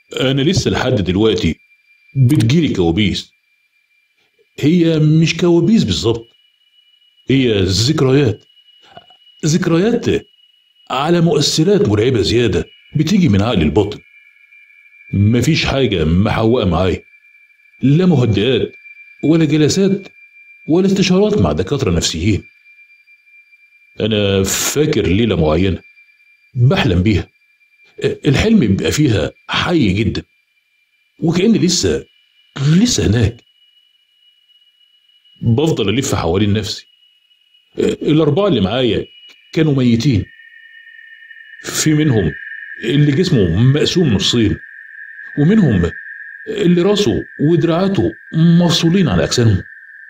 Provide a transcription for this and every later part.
أنا لسه لحد دلوقتي بتجيلي كوابيس هي مش كوابيس بالظبط هي ذكريات ذكريات على مؤثرات مرعبة زيادة بتيجي من عقل الباطن مفيش حاجة محوقة معايا لا مهدئات ولا جلسات ولا استشارات مع دكاترة نفسيين أنا فاكر ليلة معينة بحلم بيها الحلم بيبقى فيها حي جدا وكأني لسه لسه هناك بفضل ألف حوالين نفسي الأربعة اللي معايا كانوا ميتين في منهم اللي جسمه مقسوم نصين ومنهم اللي راسه ودراعاته مفصولين عن أجسامهم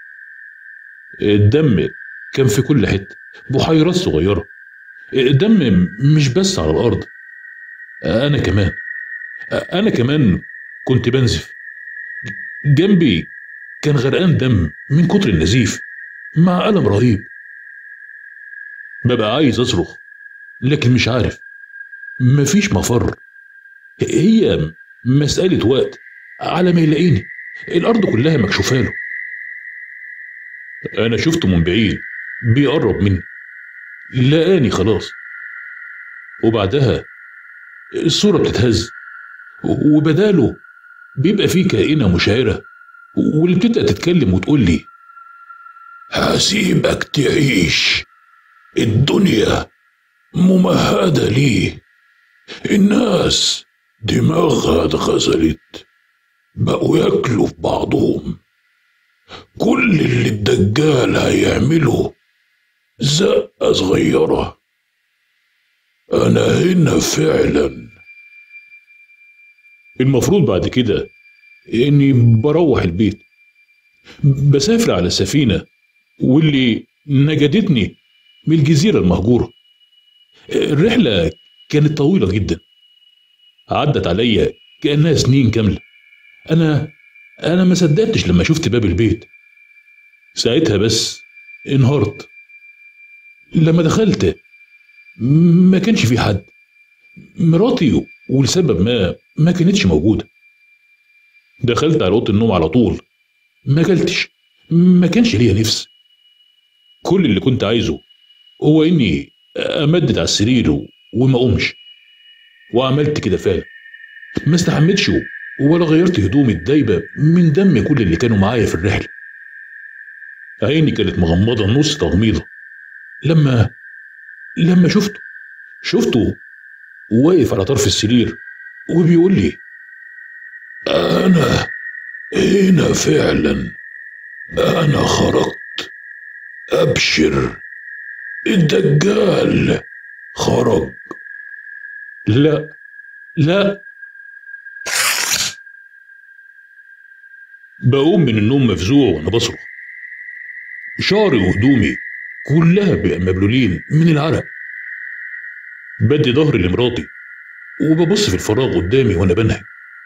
الدم كان في كل حتة بحيرات صغيرة الدم مش بس على الأرض أنا كمان أنا كمان كنت بنزف جنبي كان غرقان دم من كتر النزيف مع ألم رهيب ببقى عايز أصرخ لكن مش عارف مفيش مفر هي مسألة وقت على ما يلاقيني الأرض كلها مكشوفة له أنا شفته من بعيد بيقرب مني لقاني خلاص وبعدها الصورة بتتهز وبداله بيبقى فيه كائنة مشاعرة واللي بتبدأ تتكلم وتقول لي هسيبك تعيش الدنيا ممهدة ليه الناس دماغها اتغسلت بقوا ياكلوا في بعضهم كل اللي الدجال هيعمله زقة صغيرة أنا هنا فعلا المفروض بعد كده إني بروح البيت بسافر على السفينة واللي نجدتني من الجزيرة المهجورة الرحلة كانت طويلة جدا عدت عليا كأنها سنين كاملة أنا أنا ما صدقتش لما شفت باب البيت ساعتها بس انهارت لما دخلت ما كانش في حد مراتي ولسبب ما ما كانتش موجودة دخلت على أوضة النوم على طول ما اكلتش ما كانش ليا نفس كل اللي كنت عايزه هو اني امدد على السرير وما اقومش وعملت كده فعلا ما استحملتش ولا غيرت هدومي الدايبه من دم كل اللي كانوا معايا في الرحله عيني كانت مغمضه نص تغميضه لما لما شفته شفته واقف على طرف السرير وبيقول لي أنا هنا فعلا أنا خرجت أبشر الدجال خرج لا لا بقوم من النوم مفزوع وانا بصرخ شعري وهدومي كلها بقى مبلولين من العرق بدي ظهري لمراتي وببص في الفراغ قدامي وانا بنهج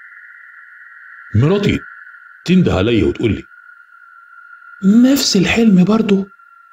مراتي تنده عليا وتقول لي نفس الحلم برضه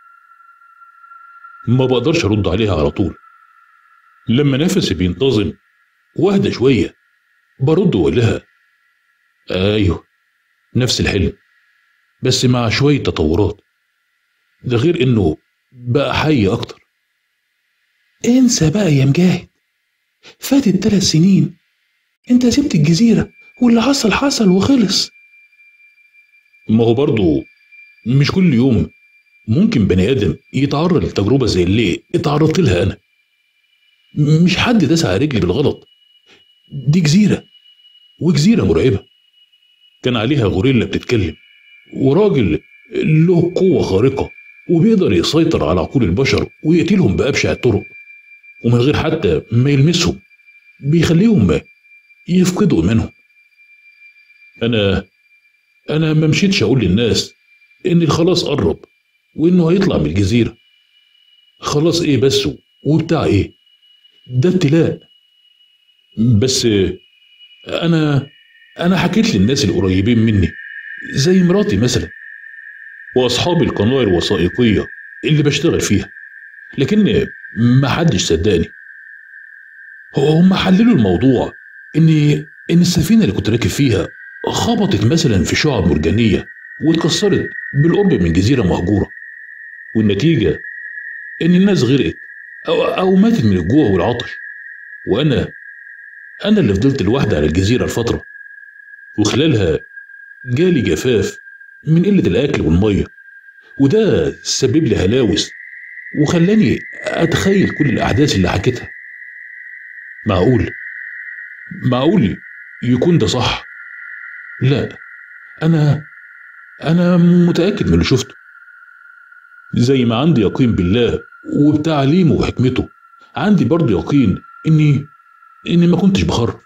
ما بقدرش ارد عليها على طول لما نفسي بينتظم واهدى شويه برد واقول لها ايوه نفس الحلم بس مع شويه تطورات ده غير انه بقى حي اكتر انسى بقى يا مجاهد فاتت ثلاث سنين انت سبت الجزيرة واللي حصل حصل وخلص ما هو برضه مش كل يوم ممكن بني ادم يتعرض لتجربه زي اللي اتعرضت لها انا مش حد داس على رجلي بالغلط دي جزيره وجزيره مرعبه كان عليها غوريلا بتتكلم وراجل له قوه خارقه وبيقدر يسيطر على عقول البشر ويقتلهم بأبشع الطرق ومن غير حتى ما يلمسهم بيخليهم يفقدوا منهم أنا أنا ما مشيتش أقول للناس إن خلاص قرب وإنه هيطلع من الجزيرة خلاص إيه بس وبتاع إيه ده ابتلاء بس أنا أنا حكيت للناس القريبين مني زي مراتي مثلا وأصحاب القناة الوثائقية اللي بشتغل فيها لكن ما حدش صدقني هم حللوا الموضوع إن إن السفينة اللي كنت راكب فيها خبطت مثلا في شعب مرجانية واتكسرت بالقرب من جزيرة مهجورة والنتيجة إن الناس غرقت أو, أو ماتت من الجوع والعطش وأنا أنا اللي فضلت لوحدي على الجزيرة لفترة وخلالها جالي جفاف من قلة الأكل والمية وده سبب لي هلاوس وخلاني أتخيل كل الأحداث اللي حكيتها معقول معقول يكون ده صح لا أنا أنا متأكد من اللي شفته زي ما عندي يقين بالله وبتعليمه وحكمته عندي برضه يقين إني إني ما كنتش بخرف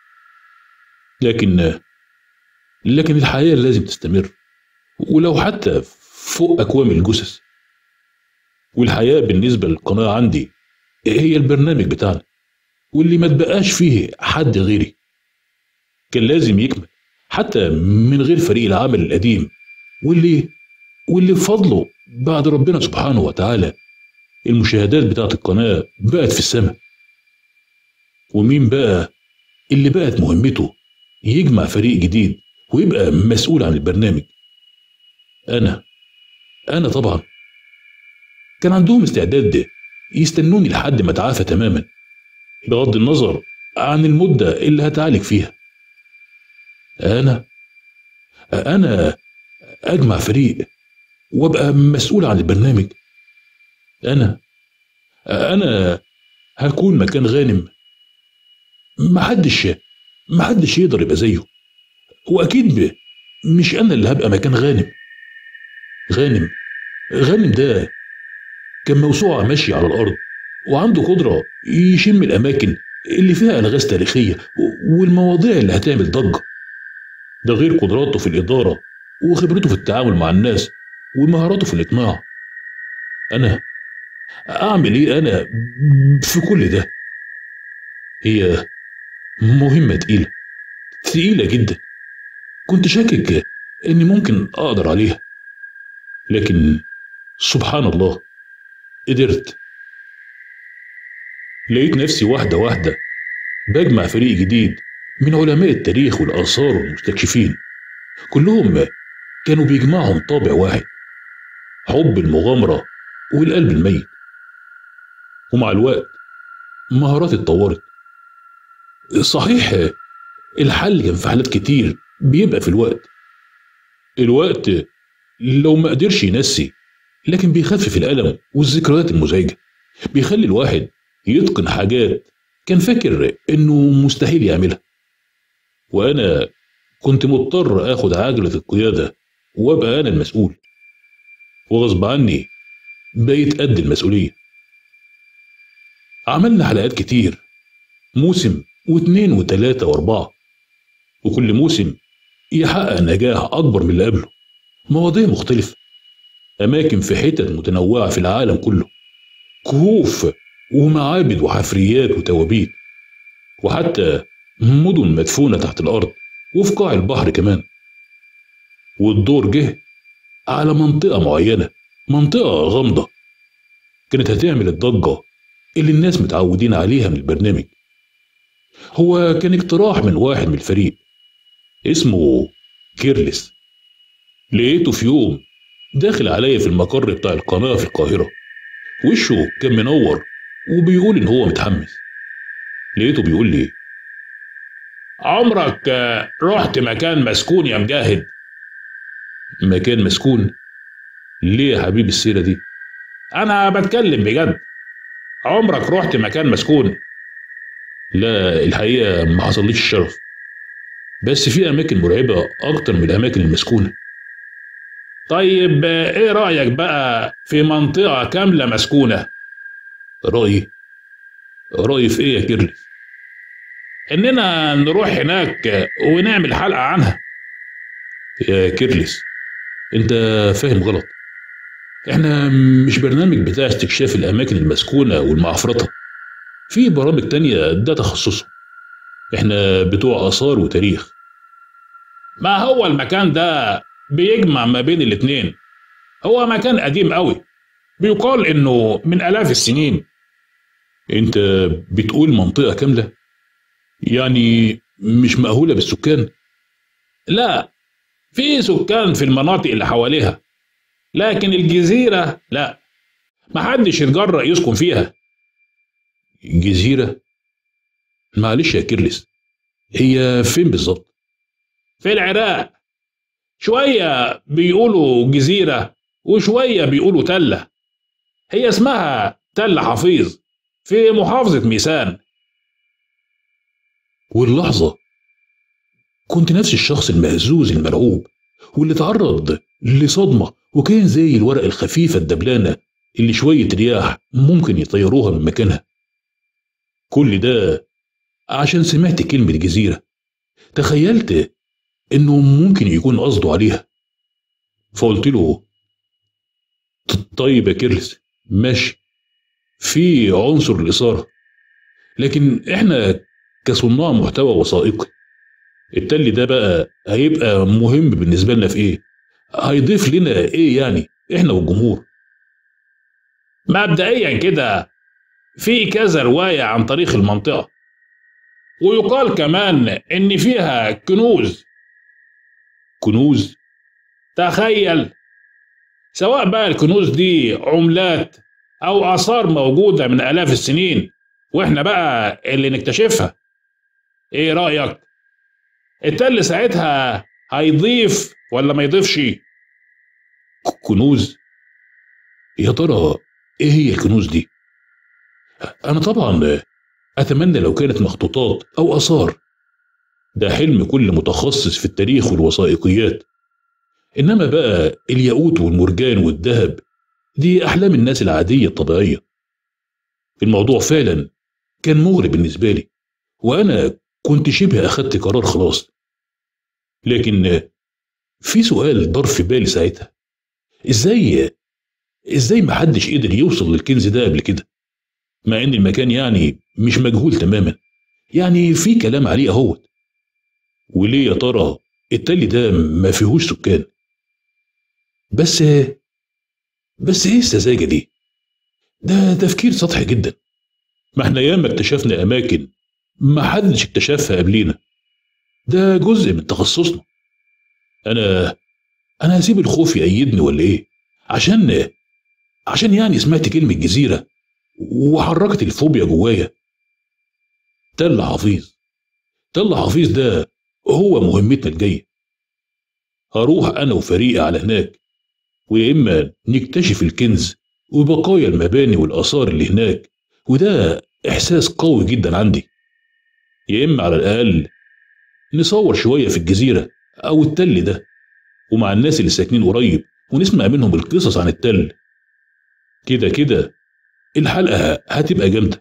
لكن لكن الحياة لازم تستمر ولو حتى فوق أكوام الجثث والحياة بالنسبة للقناة عندي هي البرنامج بتاعنا واللي ما تبقاش فيه حد غيري كان لازم يكمل حتى من غير فريق العمل القديم واللي واللي بفضله بعد ربنا سبحانه وتعالى المشاهدات بتاعت القناة بقت في السماء ومين بقى اللي بقت مهمته يجمع فريق جديد ويبقى مسؤول عن البرنامج أنا أنا طبعا كان عندهم استعداد يستنوني لحد ما اتعافى تماما بغض النظر عن المدة اللي هتعالج فيها أنا أنا أجمع فريق وأبقى مسؤول عن البرنامج أنا أنا هكون مكان غانم محدش محدش يقدر يبقى زيه وأكيد ب- مش أنا اللي هبقى مكان غانم غانم غانم ده كان موسوعة ماشي على الأرض وعنده قدرة يشم الأماكن اللي فيها ألغاز تاريخية و- والمواضيع اللي هتعمل ضجة ده غير قدراته في الإدارة وخبرته في التعامل مع الناس ومهاراته في الإقناع أنا أعمل إيه أنا في كل ده هي مهمة تقيلة تقيلة جدا كنت شاكك إني ممكن أقدر عليها لكن سبحان الله قدرت لقيت نفسي واحدة واحدة بجمع فريق جديد من علماء التاريخ والآثار والمستكشفين كلهم كانوا بيجمعهم طابع واحد حب المغامرة والقلب الميت ومع الوقت مهاراتي اتطورت صحيح الحل كان في حالات كتير بيبقى في الوقت الوقت لو ما قدرش ينسي لكن بيخفف الألم والذكريات المزعجة بيخلي الواحد يتقن حاجات كان فاكر إنه مستحيل يعملها وأنا كنت مضطر آخد عجلة القيادة وأبقى أنا المسؤول وغصب عني بقيت قد المسؤولية عملنا حلقات كتير موسم واتنين وتلاتة واربعة وكل موسم يحقق نجاح أكبر من اللي قبله مواضيع مختلفة أماكن في حتت متنوعة في العالم كله كهوف ومعابد وحفريات وتوابيت وحتى مدن مدفونة تحت الأرض وفي قاع البحر كمان والدور جه على منطقة معينة منطقة غامضة كانت هتعمل الضجة اللي الناس متعودين عليها من البرنامج هو كان اقتراح من واحد من الفريق اسمه كيرلس لقيته في يوم داخل عليا في المقر بتاع القناة في القاهرة وشه كان منور وبيقول إن هو متحمس لقيته بيقول لي عمرك آه، رحت مكان مسكون يا مجاهد مكان مسكون ليه يا حبيبي السيرة دي أنا بتكلم بجد عمرك رحت مكان مسكون لا الحقيقة ما حصليش الشرف بس في أماكن مرعبة أكتر من الأماكن المسكونة طيب آه، إيه رأيك بقى في منطقة كاملة مسكونة رأيي رأيي في إيه يا كيرلي إننا نروح هناك ونعمل حلقة عنها يا كيرلس أنت فاهم غلط إحنا مش برنامج بتاع استكشاف الأماكن المسكونة والمعفرطة في برامج تانية ده تخصصه إحنا بتوع آثار وتاريخ ما هو المكان ده بيجمع ما بين الاتنين هو مكان قديم قوي بيقال إنه من آلاف السنين أنت بتقول منطقة كاملة يعني مش مأهولة بالسكان لا في سكان في المناطق اللي حواليها لكن الجزيرة لا محدش يتجرأ يسكن فيها جزيرة معلش يا كيرلس هي فين بالظبط في العراق شوية بيقولوا جزيرة وشوية بيقولوا تلة هي اسمها تل حفيظ في محافظة ميسان واللحظة كنت نفس الشخص المهزوز المرعوب واللي تعرض لصدمة وكان زي الورق الخفيفة الدبلانة اللي شوية رياح ممكن يطيروها من مكانها كل ده عشان سمعت كلمة جزيرة تخيلت إنه ممكن يكون قصده عليها فقلت له طيب يا كيرلس ماشي في عنصر الإثارة لكن إحنا كصناع محتوى وثائقي التل ده بقى هيبقى مهم بالنسبة لنا في إيه؟ هيضيف لنا إيه يعني إحنا والجمهور مبدئيا كده في كذا رواية عن تاريخ المنطقة ويقال كمان إن فيها كنوز كنوز تخيل سواء بقى الكنوز دي عملات أو آثار موجودة من آلاف السنين وإحنا بقى اللي نكتشفها إيه رأيك؟ التل ساعتها هيضيف ولا ما يضيفش؟ كنوز يا ترى ايه هي الكنوز دي انا طبعا اتمنى لو كانت مخطوطات او اثار ده حلم كل متخصص في التاريخ والوثائقيات انما بقى الياقوت والمرجان والذهب دي احلام الناس العاديه الطبيعيه الموضوع فعلا كان مغري بالنسبه لي وانا كنت شبه اخدت قرار خلاص لكن في سؤال دار في بالي ساعتها ازاي ازاي ما حدش قدر يوصل للكنز ده قبل كده مع ان المكان يعني مش مجهول تماما يعني في كلام عليه اهوت وليه يا ترى التل ده ما فيهوش سكان بس بس ايه السذاجه دي ده تفكير سطحي جدا ما احنا ياما اكتشفنا اماكن ما حدش اكتشفها قبلينا ده جزء من تخصصنا انا انا هسيب الخوف يأيدني ولا ايه عشان عشان يعني سمعت كلمة جزيرة وحركت الفوبيا جوايا تل حفيظ تل حفيظ ده هو مهمتنا الجاية هروح أنا وفريقي على هناك ويا إما نكتشف الكنز وبقايا المباني والآثار اللي هناك وده إحساس قوي جدا عندي يا إما على الأقل نصور شوية في الجزيرة أو التل ده ومع الناس اللي ساكنين قريب ونسمع منهم القصص عن التل كده كده الحلقة هتبقى جامدة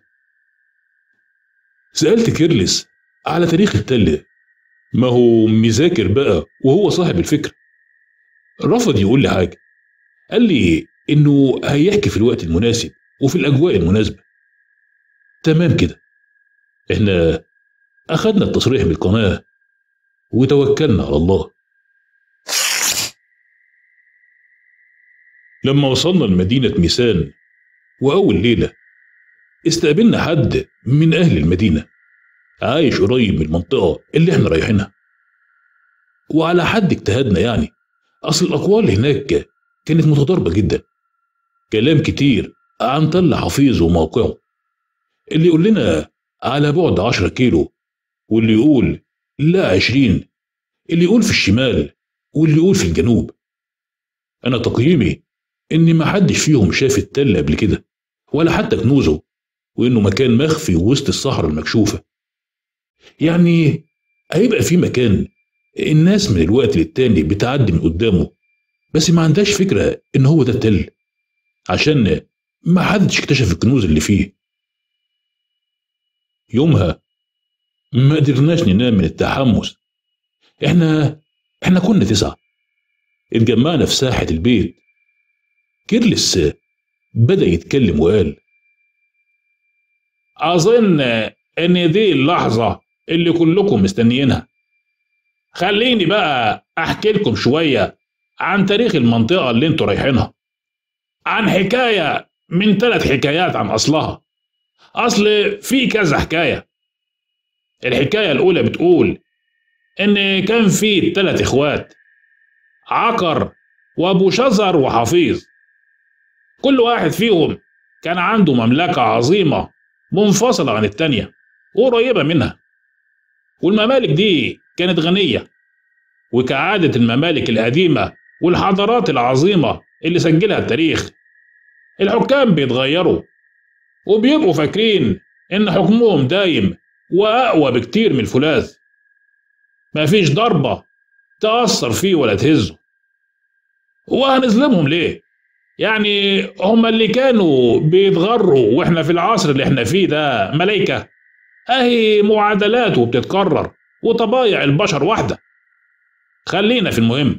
سألت كيرلس على تاريخ التل ما هو مذاكر بقى وهو صاحب الفكرة رفض يقول لي حاجة قال لي إنه هيحكي في الوقت المناسب وفي الأجواء المناسبة تمام كده إحنا أخدنا التصريح بالقناة وتوكلنا على الله لما وصلنا لمدينة ميسان وأول ليلة استقبلنا حد من أهل المدينة عايش قريب من المنطقة اللي احنا رايحينها وعلى حد اجتهادنا يعني أصل الأقوال هناك كانت متضاربة جدا كلام كتير عن تل حفيظ وموقعه اللي يقول لنا على بعد عشرة كيلو واللي يقول لا عشرين اللي يقول في الشمال واللي يقول في الجنوب أنا تقييمي إن ما حدش فيهم شاف التل قبل كده ولا حتى كنوزه وإنه مكان مخفي وسط الصحراء المكشوفة يعني هيبقى في مكان الناس من الوقت للتاني بتعدي من قدامه بس ما عندهاش فكرة إن هو ده التل عشان ما حدش اكتشف الكنوز اللي فيه يومها ما قدرناش ننام من التحمس احنا احنا كنا تسعة اتجمعنا في ساحة البيت كيرلس بدأ يتكلم وقال أظن إن دي اللحظة اللي كلكم مستنيينها خليني بقى أحكي لكم شوية عن تاريخ المنطقة اللي انتوا رايحينها عن حكاية من ثلاث حكايات عن أصلها أصل في كذا حكاية الحكاية الأولى بتقول إن كان في تلات إخوات عقر وأبو شزر وحفيظ كل واحد فيهم كان عنده مملكة عظيمة منفصلة عن التانية وقريبة منها والممالك دي كانت غنية وكعادة الممالك القديمة والحضارات العظيمة اللي سجلها التاريخ الحكام بيتغيروا وبيبقوا فاكرين إن حكمهم دايم وأقوى بكتير من الفولاذ مفيش ضربة تأثر فيه ولا تهزه وهنظلمهم ليه؟ يعني هما اللي كانوا بيتغروا واحنا في العصر اللي احنا فيه ده ملايكة اهي معادلات وبتتكرر وطبايع البشر واحدة خلينا في المهم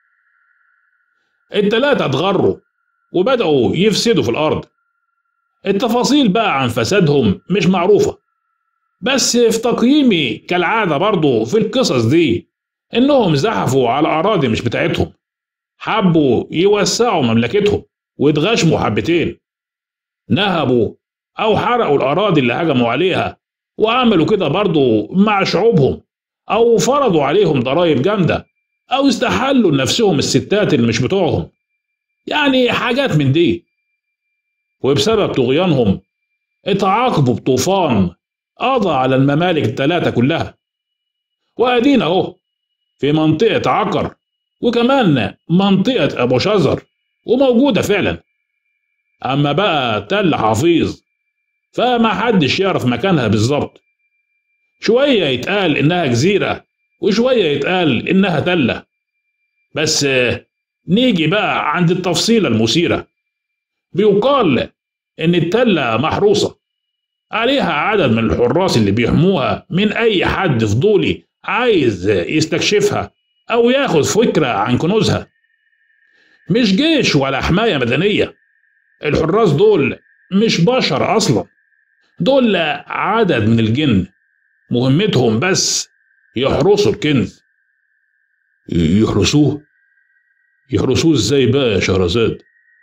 التلاتة اتغروا وبدأوا يفسدوا في الأرض التفاصيل بقى عن فسادهم مش معروفة بس في تقييمي كالعادة برضو في القصص دي إنهم زحفوا على أراضي مش بتاعتهم حبوا يوسعوا مملكتهم واتغشموا حبتين نهبوا أو حرقوا الأراضي اللي هجموا عليها وعملوا كده برضو مع شعوبهم أو فرضوا عليهم ضرائب جامدة أو استحلوا لنفسهم الستات اللي مش بتوعهم يعني حاجات من دي وبسبب طغيانهم اتعاقبوا بطوفان قضى على الممالك الثلاثة كلها وأدينا أهو في منطقة عقر وكمان منطقة أبو شزر وموجودة فعلا أما بقى تل حفيظ فما حدش يعرف مكانها بالظبط شوية يتقال إنها جزيرة وشوية يتقال إنها تلة بس نيجي بقى عند التفصيلة المثيرة بيقال إن التلة محروسة عليها عدد من الحراس اللي بيحموها من أي حد فضولي عايز يستكشفها أو ياخد فكرة عن كنوزها مش جيش ولا حماية مدنية الحراس دول مش بشر أصلا دول عدد من الجن مهمتهم بس يحرسوا الكنز يحرسوه يحرسوه ازاي بقى يا شهرزاد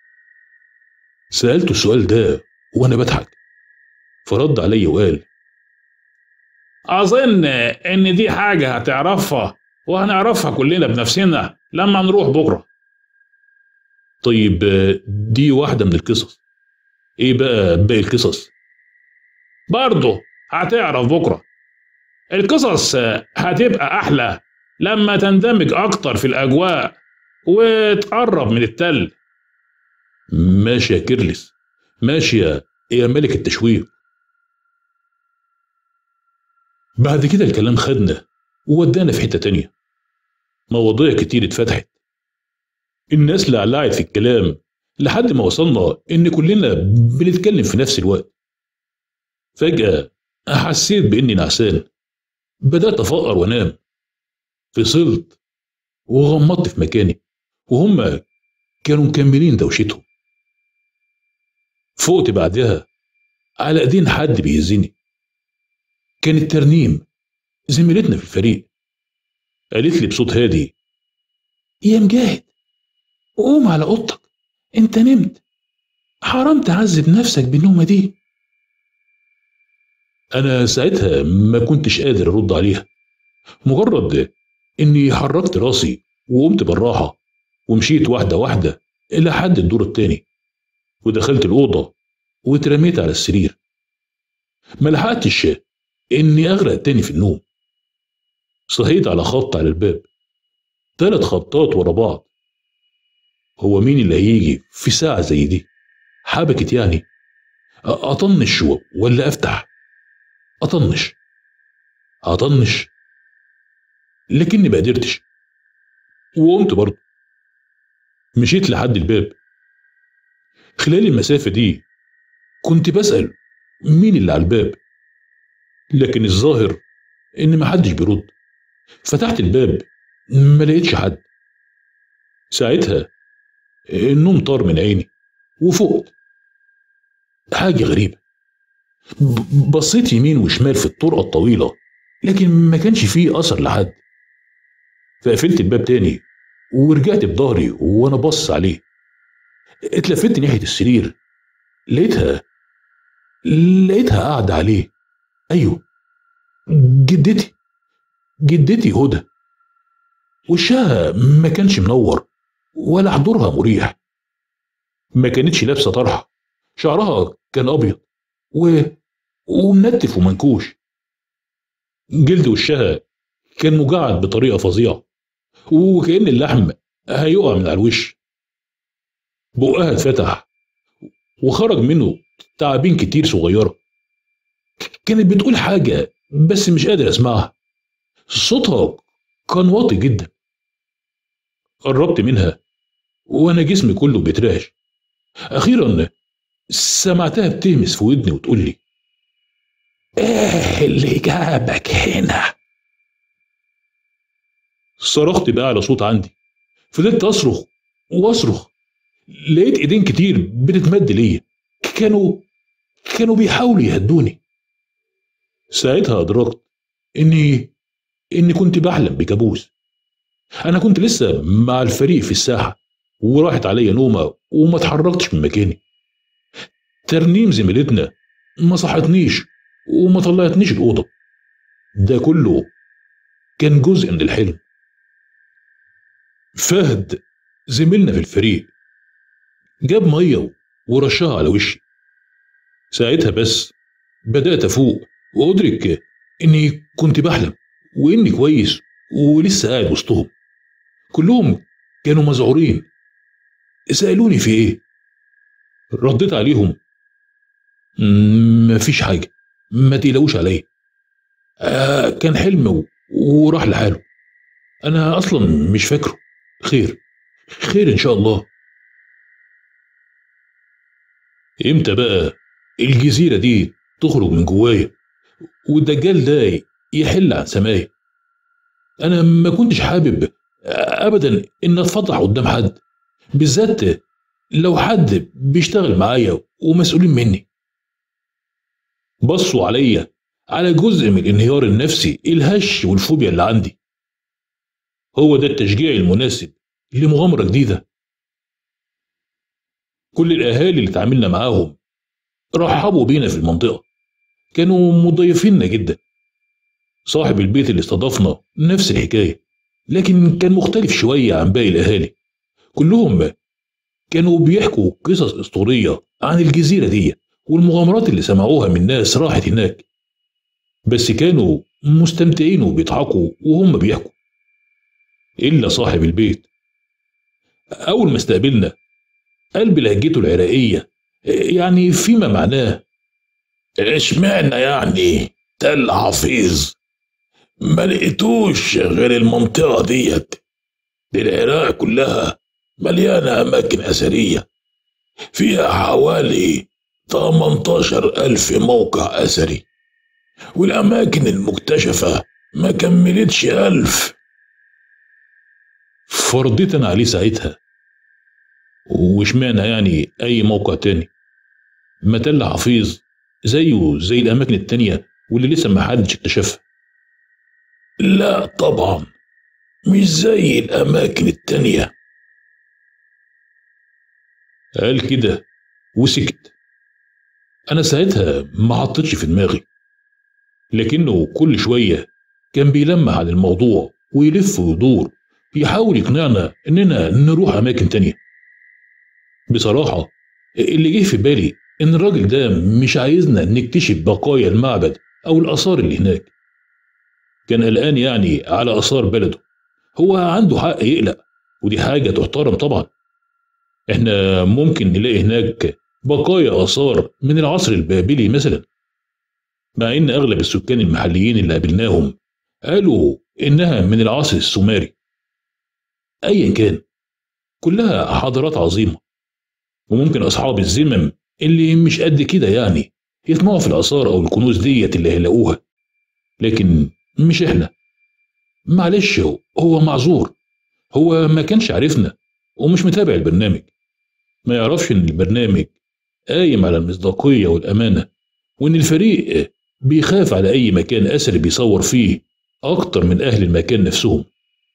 سألته السؤال ده وأنا بضحك فرد علي وقال أظن إن دي حاجة هتعرفها وهنعرفها كلنا بنفسنا لما نروح بكرة طيب دي واحدة من القصص ايه بقى باقي القصص برضه هتعرف بكرة القصص هتبقى أحلى لما تندمج أكتر في الأجواء وتقرب من التل ماشي يا كيرلس ماشي يا يا ملك التشويق بعد كده الكلام خدنا وودانا في حتة تانية مواضيع كتير اتفتحت الناس لعلعت في الكلام لحد ما وصلنا إن كلنا بنتكلم في نفس الوقت فجأة حسيت بإني نعسان بدأت أفقر وأنام فصلت وغمضت في مكاني وهم كانوا مكملين دوشتهم فقت بعدها على ايدين حد بيهزني كانت ترنيم زميلتنا في الفريق قالت لي بصوت هادي يا مجاهد قوم على اوضتك انت نمت حرام تعذب نفسك بالنومه دي انا ساعتها ما كنتش قادر ارد عليها مجرد اني حركت راسي وقمت بالراحه ومشيت واحده واحده الى حد الدور التاني ودخلت الاوضه واترميت على السرير ما لحقتش اني اغرق تاني في النوم صحيت على خبط على الباب ثلاث خبطات ورا بعض هو مين اللي هيجي في ساعة زي دي حبكت يعني أطنش ولا أفتح أطنش أطنش لكني ما قدرتش وقمت برضه مشيت لحد الباب خلال المسافة دي كنت بسأل مين اللي على الباب لكن الظاهر إن محدش بيرد فتحت الباب ما لقيتش حد ساعتها النوم طار من عيني وفقت حاجة غريبة بصيت يمين وشمال في الطرقة الطويلة لكن ما كانش فيه أثر لحد فقفلت الباب تاني ورجعت بظهري وأنا بص عليه اتلفت ناحية السرير لقيتها لقيتها قاعدة عليه أيوه جدتي جدتي هدى وشها ما كانش منور ولا حضورها مريح ما كانتش لابسه طرحه شعرها كان ابيض و... ومنتف ومنكوش جلد وشها كان مجعد بطريقه فظيعه وكأن اللحم هيقع من على الوش بقها اتفتح وخرج منه تعابين كتير صغيرة كانت بتقول حاجة بس مش قادر اسمعها صوتها كان واطي جدا قربت منها وانا جسمي كله بيترعش اخيرا سمعتها بتهمس في ودني وتقول لي ايه اللي جابك هنا صرخت بقى على صوت عندي فضلت اصرخ واصرخ لقيت ايدين كتير بتتمد ليا كانوا كانوا بيحاولوا يهدوني ساعتها ادركت اني اني كنت بحلم بكابوس انا كنت لسه مع الفريق في الساحه وراحت عليا نومه وما اتحركتش من مكاني ترنيم زميلتنا ما صحتنيش وما طلعتنيش الاوضه ده كله كان جزء من الحلم فهد زميلنا في الفريق جاب ميه ورشها على وشي ساعتها بس بدأت أفوق وأدرك إني كنت بحلم وإني كويس ولسه قاعد وسطهم كلهم كانوا مذعورين سألوني في إيه رديت عليهم مفيش حاجة ما تقلقوش عليا آه كان حلم و- وراح لحاله أنا أصلا مش فاكره خير خير إن شاء الله إمتى بقى الجزيرة دي تخرج من جوايا والدجال ده يحل عن سمايا أنا ما كنتش حابب أبدا إن أتفضح قدام حد بالذات لو حد بيشتغل معايا ومسؤولين مني بصوا عليا على جزء من الانهيار النفسي الهش والفوبيا اللي عندي هو ده التشجيع المناسب لمغامرة جديدة كل الأهالي اللي اتعاملنا معاهم رحبوا بينا في المنطقة كانوا مضيفيننا جدا صاحب البيت اللي استضافنا نفس الحكاية لكن كان مختلف شوية عن باقي الأهالي كلهم كانوا بيحكوا قصص أسطورية عن الجزيرة دي والمغامرات اللي سمعوها من ناس راحت هناك بس كانوا مستمتعين وبيضحكوا وهم بيحكوا إلا صاحب البيت أول ما استقبلنا قال بلهجته العراقية يعني فيما معناه اشمعنى يعني تل حفيظ ما لقيتوش غير المنطقة ديت دي العراق كلها مليانة أماكن أثرية فيها حوالي 18 ألف موقع أثري والأماكن المكتشفة ما كملتش ألف فرديت أنا عليه ساعتها واشمعنى يعني أي موقع تاني ما تل حفيظ زيه زي الأماكن التانية واللي لسه ما حدش اكتشفها لا طبعا مش زي الأماكن التانية قال كده وسكت أنا ساعتها ما حطيتش في دماغي لكنه كل شوية كان بيلمح عن الموضوع ويلف ويدور يحاول يقنعنا إننا نروح أماكن تانية بصراحة اللي جه في بالي إن الراجل ده مش عايزنا نكتشف بقايا المعبد أو الآثار اللي هناك كان قلقان يعني على آثار بلده هو عنده حق يقلق ودي حاجة تحترم طبعا احنا ممكن نلاقي هناك بقايا آثار من العصر البابلي مثلا مع إن أغلب السكان المحليين اللي قابلناهم قالوا إنها من العصر السومري أيا كان كلها حضارات عظيمة وممكن أصحاب الذمم اللي مش قد كده يعني يطمعوا في الآثار أو الكنوز ديت اللي هيلاقوها لكن مش إحنا معلش هو معذور هو ما كانش عارفنا ومش متابع البرنامج ما يعرفش إن البرنامج قايم على المصداقية والأمانة وإن الفريق بيخاف على أي مكان أثري بيصور فيه أكتر من أهل المكان نفسهم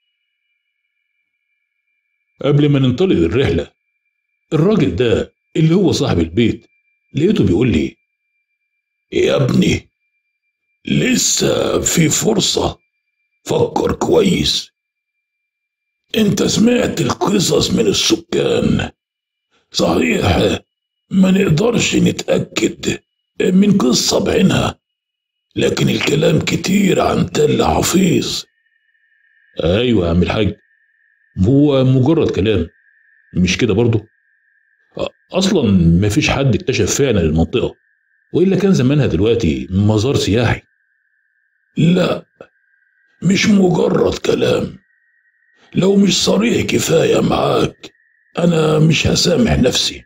قبل ما ننطلق الرحلة الراجل ده اللي هو صاحب البيت لقيته بيقول لي يا ابني لسه في فرصة فكر كويس انت سمعت القصص من السكان صحيح ما نقدرش نتأكد من قصة بعينها لكن الكلام كتير عن تل حفيظ ايوه يا عم الحاج هو مجرد كلام مش كده برضه اصلا مفيش حد اكتشف فعلا المنطقه والا كان زمانها دلوقتي مزار سياحي لا مش مجرد كلام لو مش صريح كفاية معاك أنا مش هسامح نفسي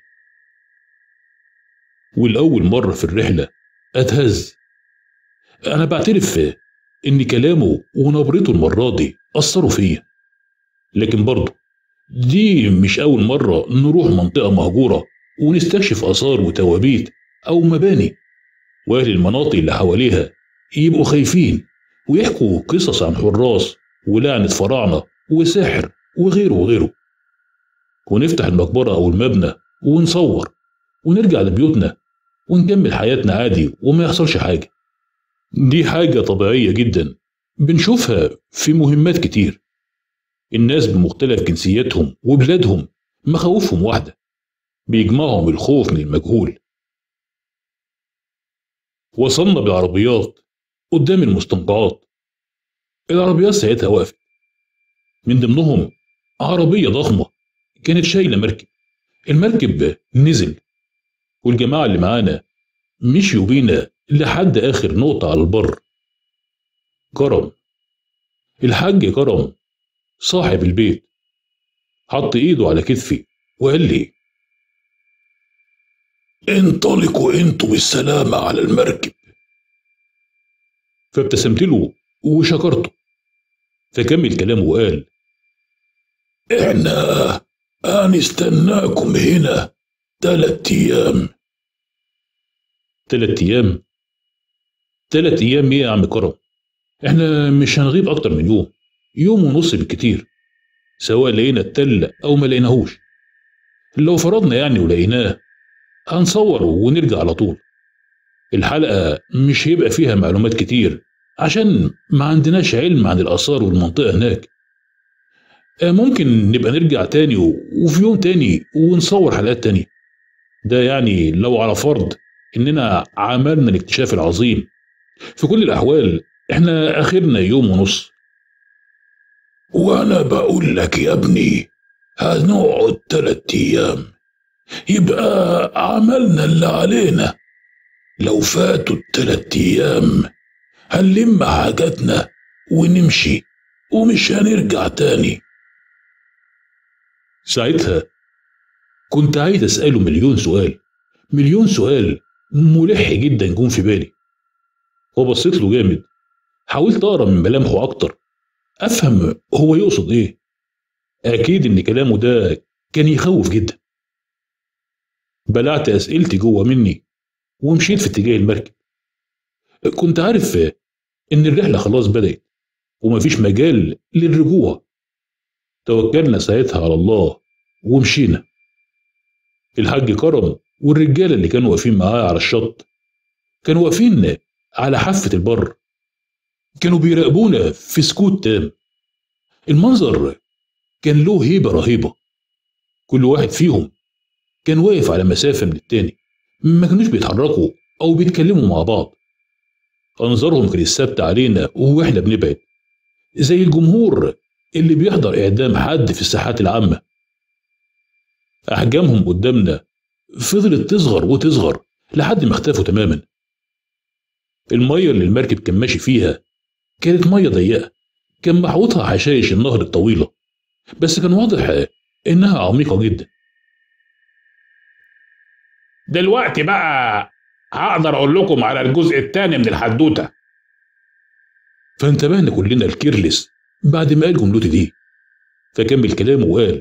والأول مرة في الرحلة أتهز أنا بعترف إن كلامه ونبرته المرة دي أثروا فيا لكن برضه دي مش أول مرة نروح منطقة مهجورة ونستكشف آثار وتوابيت أو مباني وأهل المناطق اللي حواليها يبقوا خايفين ويحكوا قصص عن حراس ولعنة فراعنة وسحر وغيره وغيره ونفتح المقبرة أو المبنى ونصور ونرجع لبيوتنا ونكمل حياتنا عادي وما يحصلش حاجة دي حاجة طبيعية جدا بنشوفها في مهمات كتير الناس بمختلف جنسياتهم وبلادهم مخاوفهم واحدة بيجمعهم الخوف من المجهول وصلنا بالعربيات قدام المستنقعات العربيات ساعتها وقفت من ضمنهم عربية ضخمة كانت شايلة مركب المركب نزل والجماعة اللي معانا مشيوا بينا لحد آخر نقطة على البر كرم الحاج كرم صاحب البيت حط ايده على كتفي وقال لي انطلقوا انتوا بالسلامة على المركب فابتسمت له وشكرته فكمل كلامه وقال احنا هنستناكم هنا تلات ايام تلات ايام تلات ايام ايه يا عم كرم احنا مش هنغيب اكتر من يوم يوم ونص بالكتير سواء لقينا التل او ما لقيناهوش لو فرضنا يعني ولقيناه هنصور ونرجع على طول الحلقة مش هيبقى فيها معلومات كتير عشان ما عندناش علم عن الآثار والمنطقة هناك ممكن نبقى نرجع تاني وفي يوم تاني ونصور حلقات تانية ده يعني لو على فرض إننا عملنا الاكتشاف العظيم في كل الأحوال إحنا آخرنا يوم ونص وانا بقول لك يا ابني هنقعد تلات ايام يبقى عملنا اللي علينا لو فاتوا التلات ايام هنلم حاجاتنا ونمشي ومش هنرجع تاني ساعتها كنت عايز أسأله مليون سؤال مليون سؤال ملح جدا جم في بالي وبصيت له جامد حاولت أقرأ من ملامحه أكتر أفهم هو يقصد إيه أكيد إن كلامه ده كان يخوف جدا بلعت أسئلتي جوه مني ومشيت في اتجاه المركب كنت عارف إن الرحلة خلاص بدأت ومفيش مجال للرجوع توكلنا ساعتها على الله ومشينا الحاج كرم والرجالة اللي كانوا واقفين معاه على الشط كانوا واقفين على حافة البر كانوا بيراقبونا في سكوت تام المنظر كان له هيبة رهيبة كل واحد فيهم كان واقف على مسافة من التاني ما كانوش بيتحركوا أو بيتكلموا مع بعض أنظارهم كانت ثابتة علينا وإحنا بنبعد زي الجمهور اللي بيحضر إعدام حد في الساحات العامة أحجامهم قدامنا فضلت تصغر وتصغر لحد ما اختفوا تماما المية اللي المركب كان ماشي فيها كانت مية ضيقة كان محوطها حشائش النهر الطويلة بس كان واضح إنها عميقة جدا دلوقتي بقى هقدر اقول لكم على الجزء الثاني من الحدوته فانتبهنا كلنا الكيرلس بعد ما قال جملته دي فكمل كلامه وقال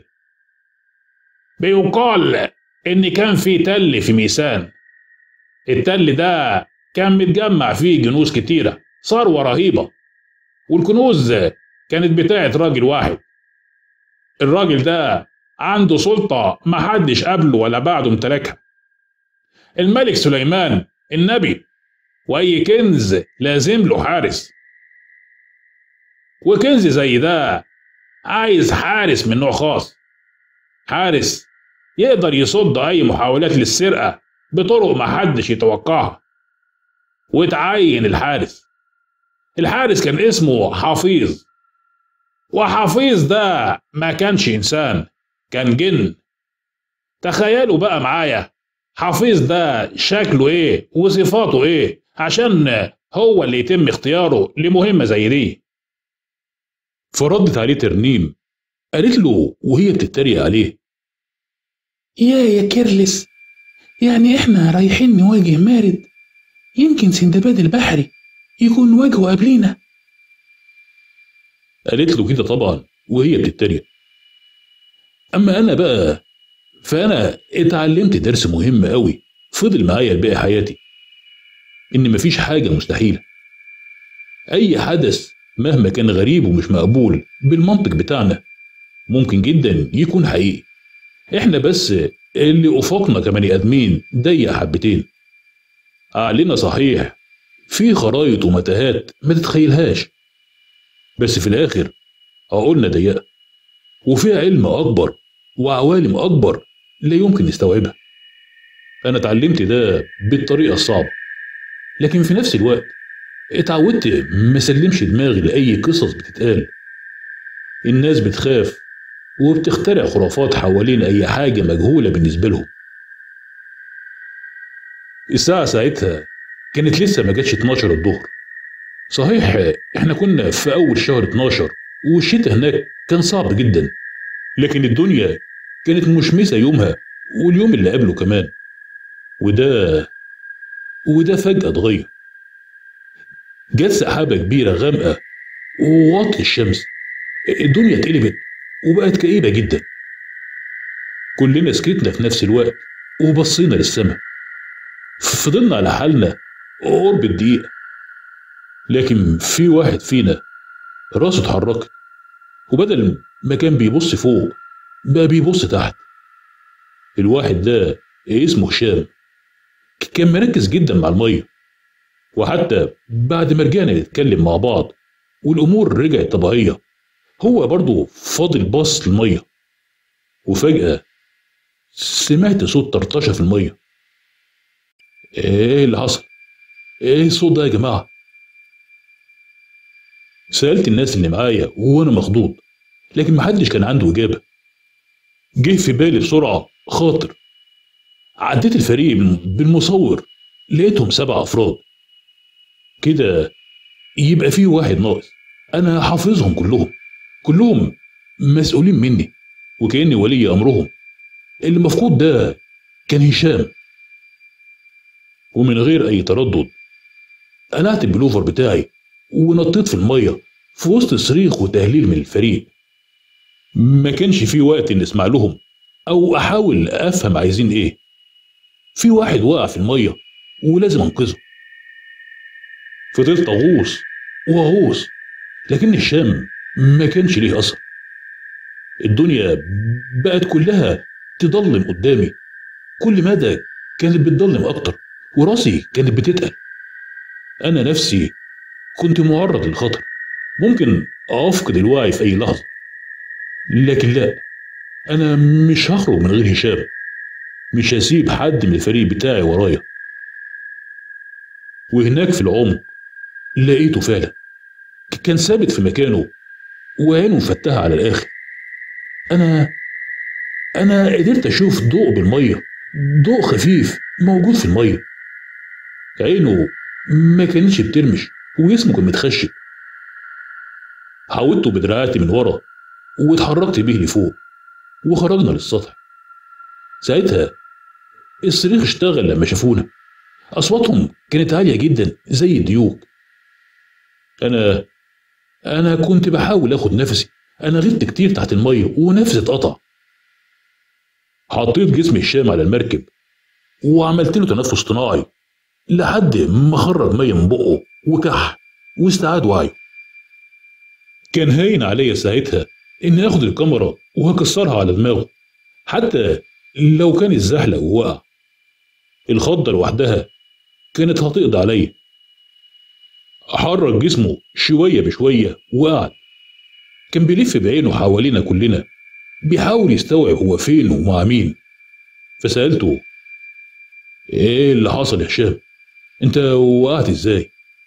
بيقال ان كان في تل في ميسان التل ده كان متجمع فيه كنوز كتيره ثروه رهيبه والكنوز كانت بتاعت راجل واحد الراجل ده عنده سلطه محدش قبله ولا بعده امتلكها الملك سليمان النبي واي كنز لازم له حارس وكنز زي ده عايز حارس من نوع خاص حارس يقدر يصد اي محاولات للسرقه بطرق محدش يتوقعها وتعين الحارس الحارس كان اسمه حفيظ وحفيظ ده ما كانش انسان كان جن تخيلوا بقى معايا حفيظ ده شكله ايه وصفاته ايه عشان هو اللي يتم اختياره لمهمة زي دي فردت عليه ترنيم قالت له وهي بتتريق عليه يا يا كيرلس يعني احنا رايحين نواجه مارد يمكن سندباد البحري يكون واجهه قبلينا قالت له كده طبعا وهي بتتريق اما انا بقى فانا اتعلمت درس مهم قوي فضل معايا لباقي حياتي ان مفيش حاجه مستحيله اي حدث مهما كان غريب ومش مقبول بالمنطق بتاعنا ممكن جدا يكون حقيقي احنا بس اللي افقنا كبني ادمين ضيق حبتين عقلنا صحيح في خرايط ومتاهات ما تتخيلهاش بس في الاخر عقولنا ضيقه وفيها علم اكبر وعوالم اكبر لا يمكن نستوعبها انا اتعلمت ده بالطريقه الصعبه لكن في نفس الوقت اتعودت ما اسلمش دماغي لاي قصص بتتقال الناس بتخاف وبتخترع خرافات حوالين اي حاجه مجهوله بالنسبه لهم الساعه ساعتها كانت لسه ما جاتش 12 الظهر صحيح احنا كنا في اول شهر 12 والشتاء هناك كان صعب جدا لكن الدنيا كانت مشمسه يومها واليوم اللي قبله كمان وده وده فجأة اتغير جت سحابة كبيرة غامقة ووطي الشمس الدنيا اتقلبت وبقت كئيبة جدا كلنا سكتنا في نفس الوقت وبصينا للسماء فضلنا على حالنا قرب الدقيقة لكن في واحد فينا راسه اتحركت وبدل ما كان بيبص فوق بقى بيبص تحت الواحد ده اسمه هشام كان مركز جدا مع الميه وحتى بعد ما رجعنا نتكلم مع بعض والامور رجعت طبيعيه هو برضه فاضل باص للميه وفجاه سمعت صوت طرطشه في الميه ايه اللي حصل ايه الصوت ده يا جماعه سالت الناس اللي معايا وانا مخضوض لكن محدش كان عنده اجابه جه في بالي بسرعه خاطر عديت الفريق بالمصور لقيتهم سبع افراد كده يبقى في واحد ناقص انا حافظهم كلهم كلهم مسؤولين مني وكاني ولي امرهم اللي مفقود ده كان هشام ومن غير اي تردد قلعت البلوفر بتاعي ونطيت في الميه في وسط صريخ وتهليل من الفريق ما كانش في وقت ان اسمع لهم او احاول افهم عايزين ايه في واحد وقع في الميه ولازم انقذه فضلت اغوص واغوص لكن هشام ما كانش ليه اثر الدنيا بقت كلها تضلم قدامي كل مدى كانت بتضلم اكتر وراسي كانت بتتقل انا نفسي كنت معرض للخطر ممكن افقد الوعي في اي لحظه لكن لا انا مش هخرج من غير هشام مش هسيب حد من الفريق بتاعي ورايا وهناك في العمق لقيته فعلا كان ثابت في مكانه وعينه مفتحة على الآخر أنا أنا قدرت أشوف ضوء بالمية ضوء خفيف موجود في المية عينه ما كانتش بترمش وجسمه كان متخشب حاولته بدراعاتي من ورا واتحركت بيه لفوق وخرجنا للسطح ساعتها الصريخ اشتغل لما شافونا أصواتهم كانت عالية جدا زي الديوك أنا أنا كنت بحاول آخد نفسي أنا غبت كتير تحت المية ونفسي اتقطع حطيت جسم هشام على المركب وعملت له تنفس صناعي لحد ما خرج مية من بقه وكح واستعاد وعيه كان هاين عليا ساعتها إني آخد الكاميرا وهكسرها على دماغه حتى لو كان اتزحلق ووقع الخضة لوحدها كانت هتقضي عليا حرك جسمه شوية بشوية وقعد كان بيلف بعينه حوالينا كلنا بيحاول يستوعب هو فين ومع مين فسألته ايه اللي حصل يا هشام انت وقعت ازاي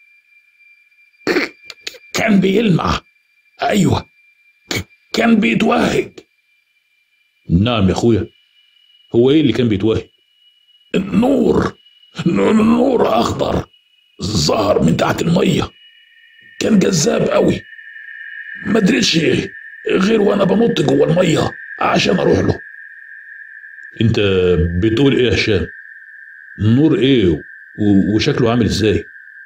كان بيلمع ايوه ك- كان بيتوهج نعم يا اخويا هو ايه اللي كان بيتوهج النور ن- نور اخضر ظهر من تحت الميه كان جذاب قوي ما ادريش غير وانا بنط جوه الميه عشان اروح له انت بتقول ايه يا هشام نور ايه و- وشكله عامل ازاي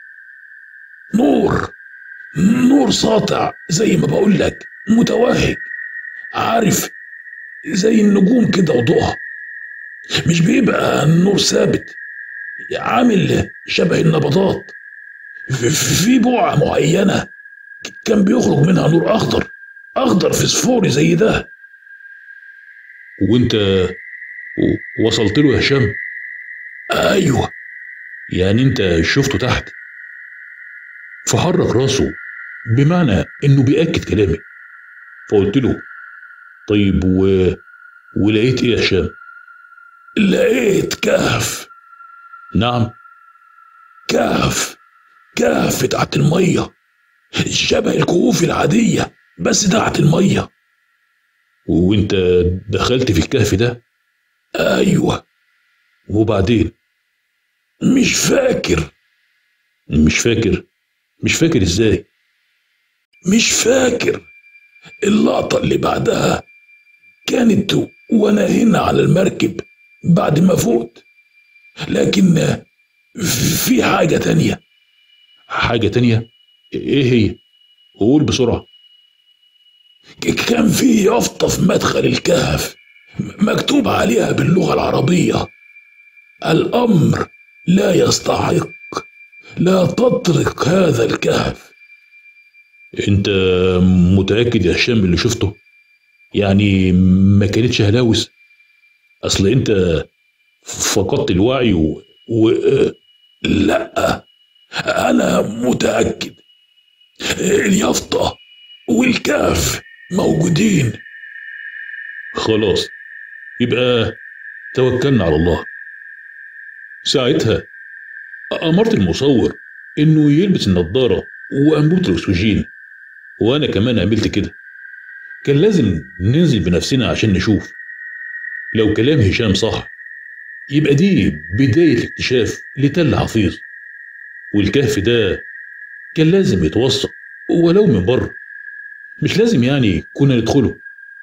نور نور ساطع زي ما بقول لك متوهج عارف زي النجوم كده وضوءها مش بيبقى النور ثابت عامل شبه النبضات في- في بقعة معينة كان بيخرج منها نور أخضر أخضر فسفوري زي ده وانت و- وصلت له يا هشام أيوه يعني انت شفته تحت فحرك راسه بمعنى انه بيأكد كلامي فقلت له طيب و... ولقيت ايه يا هشام لقيت كهف نعم كهف كهف تحت المية شبه الكهوف العادية بس تحت المية وانت دخلت في الكهف ده أيوه وبعدين مش فاكر مش فاكر مش فاكر ازاي مش فاكر اللقطة اللي بعدها كانت وأنا هنا على المركب بعد ما فوت لكن في حاجة تانية حاجة تانية ايه هي قول بسرعة كان في يافطة في مدخل الكهف مكتوب عليها باللغة العربية الأمر لا يستحق لا تطرق هذا الكهف انت متأكد يا هشام اللي شفته يعني ما كانتش هلاوس اصل انت فقدت الوعي و... و... لا أنا متأكد اليافطة والكهف موجودين خلاص يبقى توكلنا على الله ساعتها أمرت المصور إنه يلبس النضارة وأنبوبة الأكسجين وأنا كمان عملت كده كان لازم ننزل بنفسنا عشان نشوف لو كلام هشام صح يبقى دي بداية الاكتشاف لتل حفيظ والكهف ده كان لازم يتوثق ولو من بره مش لازم يعني كنا ندخله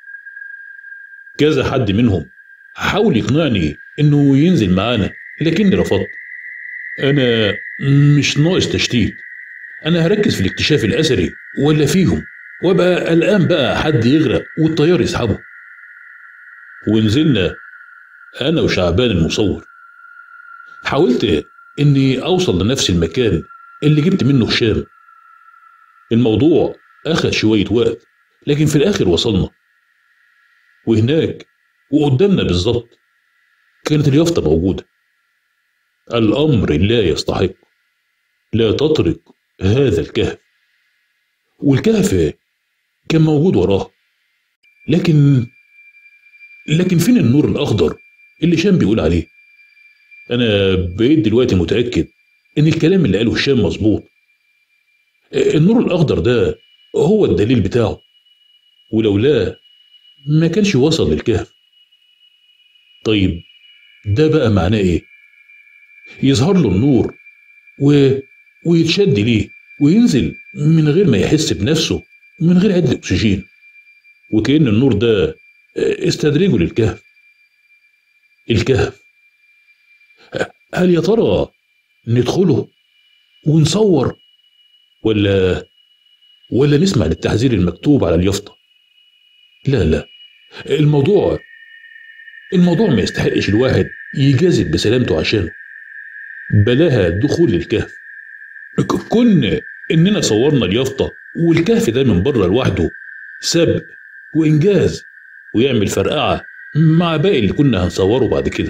كذا حد منهم حاول يقنعني انه ينزل معانا لكني رفضت انا مش ناقص تشتيت انا هركز في الاكتشاف الاثري ولا فيهم وابقى قلقان بقى حد يغرق والطيار يسحبه ونزلنا انا وشعبان المصور حاولت اني اوصل لنفس المكان اللي جبت منه هشام الموضوع اخذ شويه وقت لكن في الاخر وصلنا وهناك وقدامنا بالظبط كانت اليافطة موجودة الأمر لا يستحق لا تطرق هذا الكهف والكهف كان موجود وراه لكن لكن فين النور الأخضر اللي هشام بيقول عليه أنا بقيت دلوقتي متأكد إن الكلام اللي قاله هشام مظبوط النور الأخضر ده هو الدليل بتاعه ولولا ما كانش وصل للكهف طيب ده بقى معناه ايه يظهر له النور و... ويتشد ليه وينزل من غير ما يحس بنفسه من غير عدة أكسجين وكأن النور ده استدرجه للكهف الكهف هل يا ترى ندخله ونصور ولا ولا نسمع للتحذير المكتوب على اليافطة لا لا الموضوع الموضوع ما يستحقش الواحد يجازف بسلامته عشانه بلاها دخول الكهف ك- كن اننا صورنا اليافطه والكهف ده من بره لوحده سبق وانجاز ويعمل فرقعه مع باقي اللي كنا هنصوره بعد كده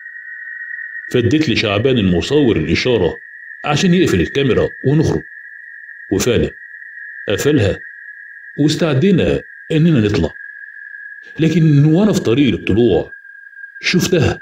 فديت لي شعبان المصور الاشاره عشان يقفل الكاميرا ونخرج وفعلا قفلها واستعدينا اننا نطلع لكن وانا في طريق الطلوع شفتها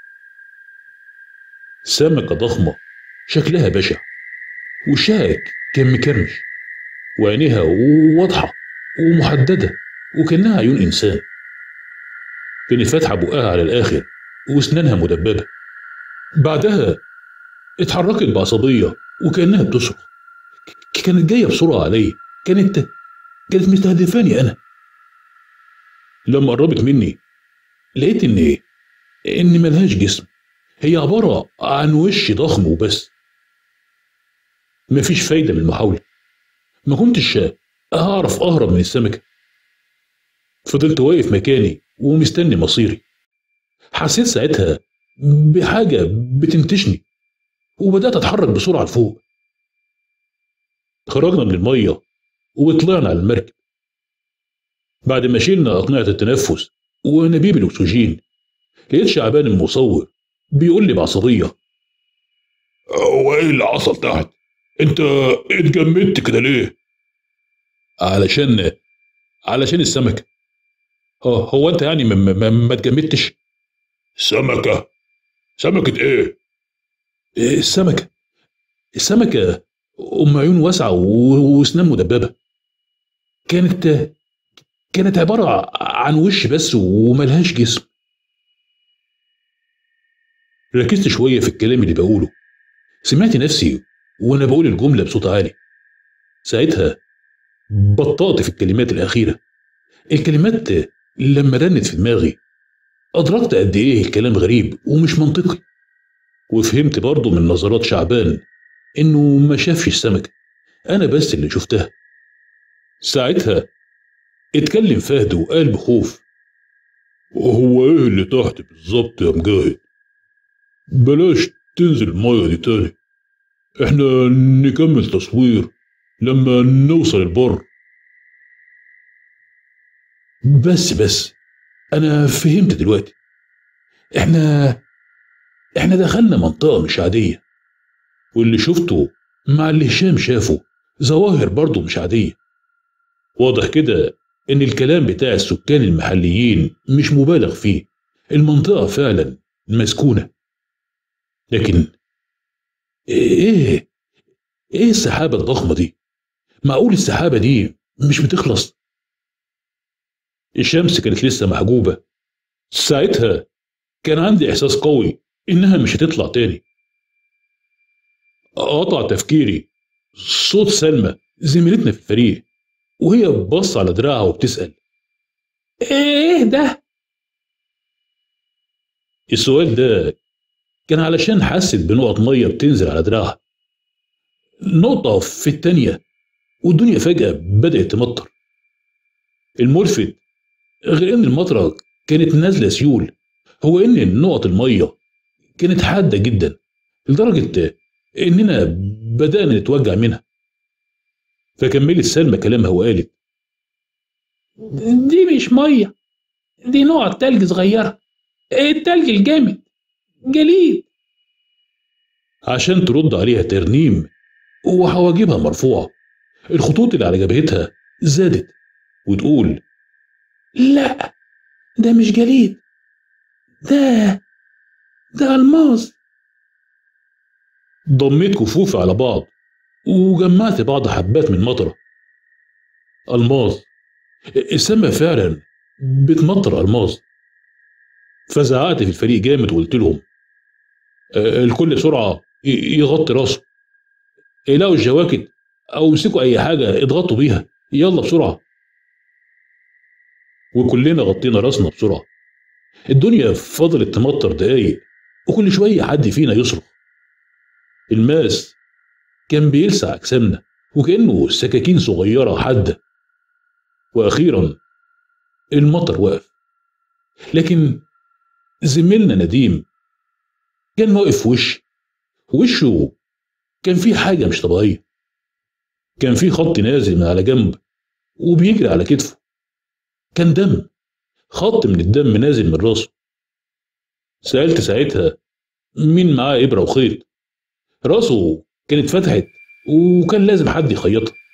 سمكة ضخمة شكلها بشع وشها كان مكرمش وعينيها واضحة ومحددة وكأنها عيون إنسان كانت فاتحة بقها على الآخر وأسنانها مدببة بعدها اتحركت بعصبية وكأنها بتصرخ ك- كانت جاية بسرعة عليا كانت كانت مستهدفاني أنا لما قربت مني لقيت إن إن ملهاش جسم هي عبارة عن وش ضخم وبس مفيش فايدة من المحاولة ما كنتش أعرف أهرب من السمكة فضلت واقف مكاني ومستني مصيري حسيت ساعتها بحاجة بتنتشني وبدأت أتحرك بسرعة لفوق خرجنا من المية وطلعنا على المركب بعد ما شيلنا أقنعة التنفس وأنابيب الأكسجين لقيت شعبان المصور بيقول لي بعصبية هو ايه اللي حصل تحت انت اتجمدت كده ليه علشان علشان السمكة هو, هو أنت يعني ما, ما, ما اتجمدتش سمكة سمكة ايه إيه السمكة السمكة أم عيون واسعة و- وأسنان مدببة كانت كانت عبارة عن وش بس وملهاش جسم ركزت شوية في الكلام اللي بقوله سمعت نفسي وأنا بقول الجملة بصوت عالي ساعتها بطأت في الكلمات الأخيرة الكلمات لما رنت في دماغي أدركت قد إيه الكلام غريب ومش منطقي وفهمت برضه من نظرات شعبان إنه ما شافش السمكة أنا بس اللي شفتها ساعتها اتكلم فهد وقال بخوف وهو ايه اللي تحت بالظبط يا مجاهد بلاش تنزل المية دي تاني احنا نكمل تصوير لما نوصل البر بس بس أنا فهمت دلوقتي إحنا إحنا دخلنا منطقة مش عادية واللي شفته مع اللي هشام شافه ظواهر برضه مش عادية واضح كده إن الكلام بتاع السكان المحليين مش مبالغ فيه المنطقة فعلا مسكونة لكن إيه إيه السحابة الضخمة دي؟ معقول السحابة دي مش بتخلص؟ الشمس كانت لسه محجوبة ساعتها كان عندي إحساس قوي إنها مش هتطلع تاني قطع تفكيري صوت سلمى زميلتنا في الفريق وهي بص على دراعها وبتسأل ايه ده السؤال ده كان علشان حست بنقط مية بتنزل على دراعها نقطة في التانية والدنيا فجأة بدأت تمطر الملفت غير إن المطرة كانت نازلة سيول هو إن نقط المية كانت حادة جدا لدرجة إننا بدأنا نتوجع منها فكملت سلمى كلامها وقالت دي مش ميه دي نقط تلج صغيره التلج الجامد جليد عشان ترد عليها ترنيم وحواجبها مرفوعة الخطوط اللي على جبهتها زادت وتقول لا ده مش جليد ده ده الماظ ضميت كفوفي على بعض وجمعت بعض حبات من مطرة ألماظ السما فعلا بتمطر ألماظ فزعقت في الفريق جامد وقلت لهم آه، الكل بسرعة ي- يغطي راسه اقلعوا الجواكت أو امسكوا أي حاجة اضغطوا بيها يلا بسرعة وكلنا غطينا راسنا بسرعة الدنيا فضلت تمطر دقايق وكل شوية حد فينا يصرخ الماس كان بيلسع أجسامنا وكأنه سكاكين صغيرة حادة وأخيرا المطر وقف لكن زميلنا نديم كان واقف في وشي وشه كان فيه حاجة مش طبيعية كان فيه خط نازل من على جنب وبيجري على كتفه كان دم خط من الدم نازل من راسه سألت ساعتها مين معاه إبرة وخيط راسه كانت فتحت وكان لازم حد يخيطها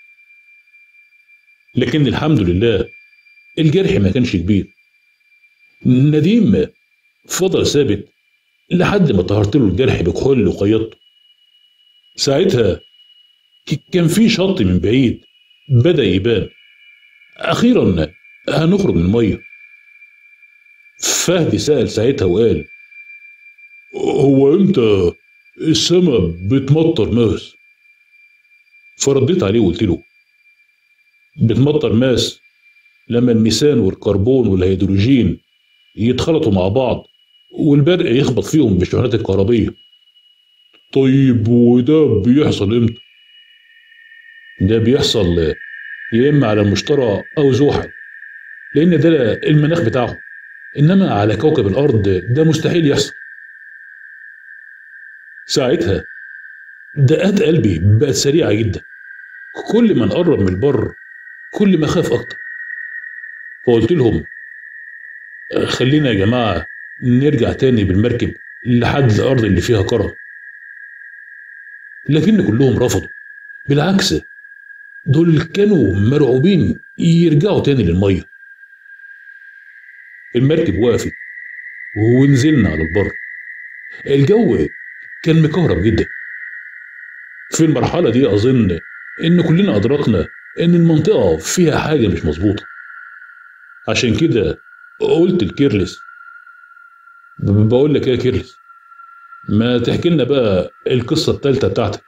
لكن الحمد لله الجرح ما كانش كبير نديم فضل ثابت لحد ما طهرت له الجرح بكحول وقيضته ساعتها ك- كان في شط من بعيد بدأ يبان أخيرا هنخرج من المية فهد سأل ساعتها وقال هو امتى السما بتمطر ماس فرديت عليه وقلت له بتمطر ماس لما الميثان والكربون والهيدروجين يتخلطوا مع بعض والبرق يخبط فيهم بالشحنات الكهربية طيب وده بيحصل امتى؟ ده بيحصل يا اما على المشتري او زحل لان ده المناخ بتاعهم انما على كوكب الارض ده مستحيل يحصل ساعتها دقات قلبي بقت سريعه جدا كل ما نقرب من البر كل ما خاف اكتر فقلت لهم خلينا يا جماعه نرجع تاني بالمركب لحد الارض اللي فيها كرم لكن كلهم رفضوا بالعكس دول كانوا مرعوبين يرجعوا تاني للميه المركب وقفت ونزلنا على البر الجو كان مكهرب جدا في المرحلة دي أظن إن كلنا أدركنا إن المنطقة فيها حاجة مش مظبوطة عشان كده قلت لكيرلس ب- بقول لك إيه يا كيرلس ما تحكي لنا بقى القصة التالتة بتاعتك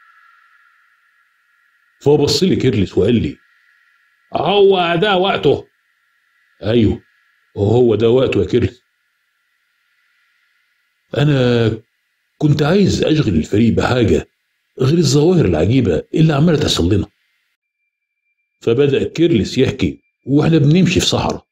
فبص لي كيرلس وقال لي هو ده وقته ايوه وهو ده وقته يا كيرلس انا كنت عايز اشغل الفريق بحاجه غير الظواهر العجيبه اللي عماله تحصل لنا فبدا كيرلس يحكي واحنا بنمشي في صحراء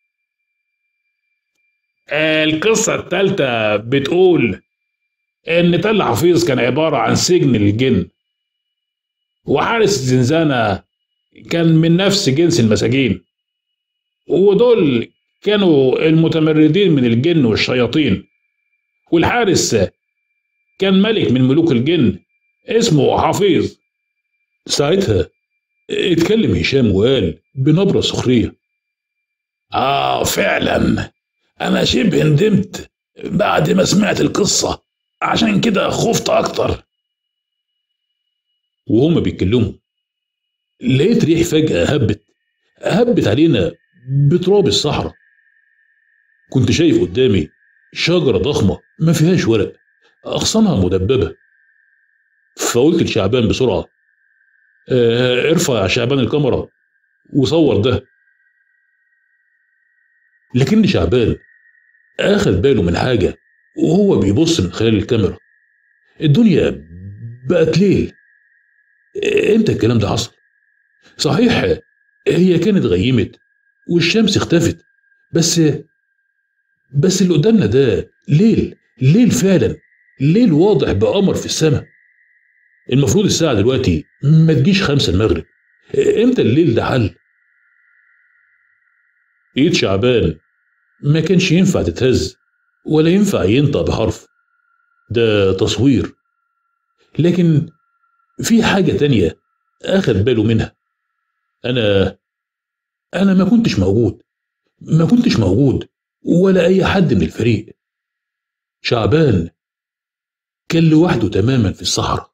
القصة التالتة بتقول إن تل حفيظ كان عبارة عن سجن للجن وحارس الزنزانة كان من نفس جنس المساجين ودول كانوا المتمردين من الجن والشياطين والحارس كان ملك من ملوك الجن اسمه حفيظ ساعتها اتكلم هشام وقال بنبره سخريه آه فعلا أنا شبه ندمت بعد ما سمعت القصة عشان كده خفت أكتر وهما بيتكلموا لقيت ريح فجأة هبت هبت علينا بتراب الصحراء كنت شايف قدامي شجرة ضخمة ما فيهاش ورق أغصانها مدببة فقلت لشعبان بسرعة آه، ارفع يا شعبان الكاميرا وصور ده لكن شعبان أخذ باله من حاجة وهو بيبص من خلال الكاميرا الدنيا بقت ليل امتى الكلام ده حصل صحيح هي كانت غيمت والشمس اختفت بس بس اللي قدامنا ده ليل ليل فعلا ليل واضح بقمر في السماء المفروض الساعة دلوقتي ما تجيش خمسة المغرب امتى الليل ده حل ايد شعبان ما كانش ينفع تتهز ولا ينفع ينطق بحرف ده تصوير لكن في حاجة تانية أخد باله منها أنا أنا ما كنتش موجود ما كنتش موجود ولا أي حد من الفريق شعبان كان لوحده تماما في الصحراء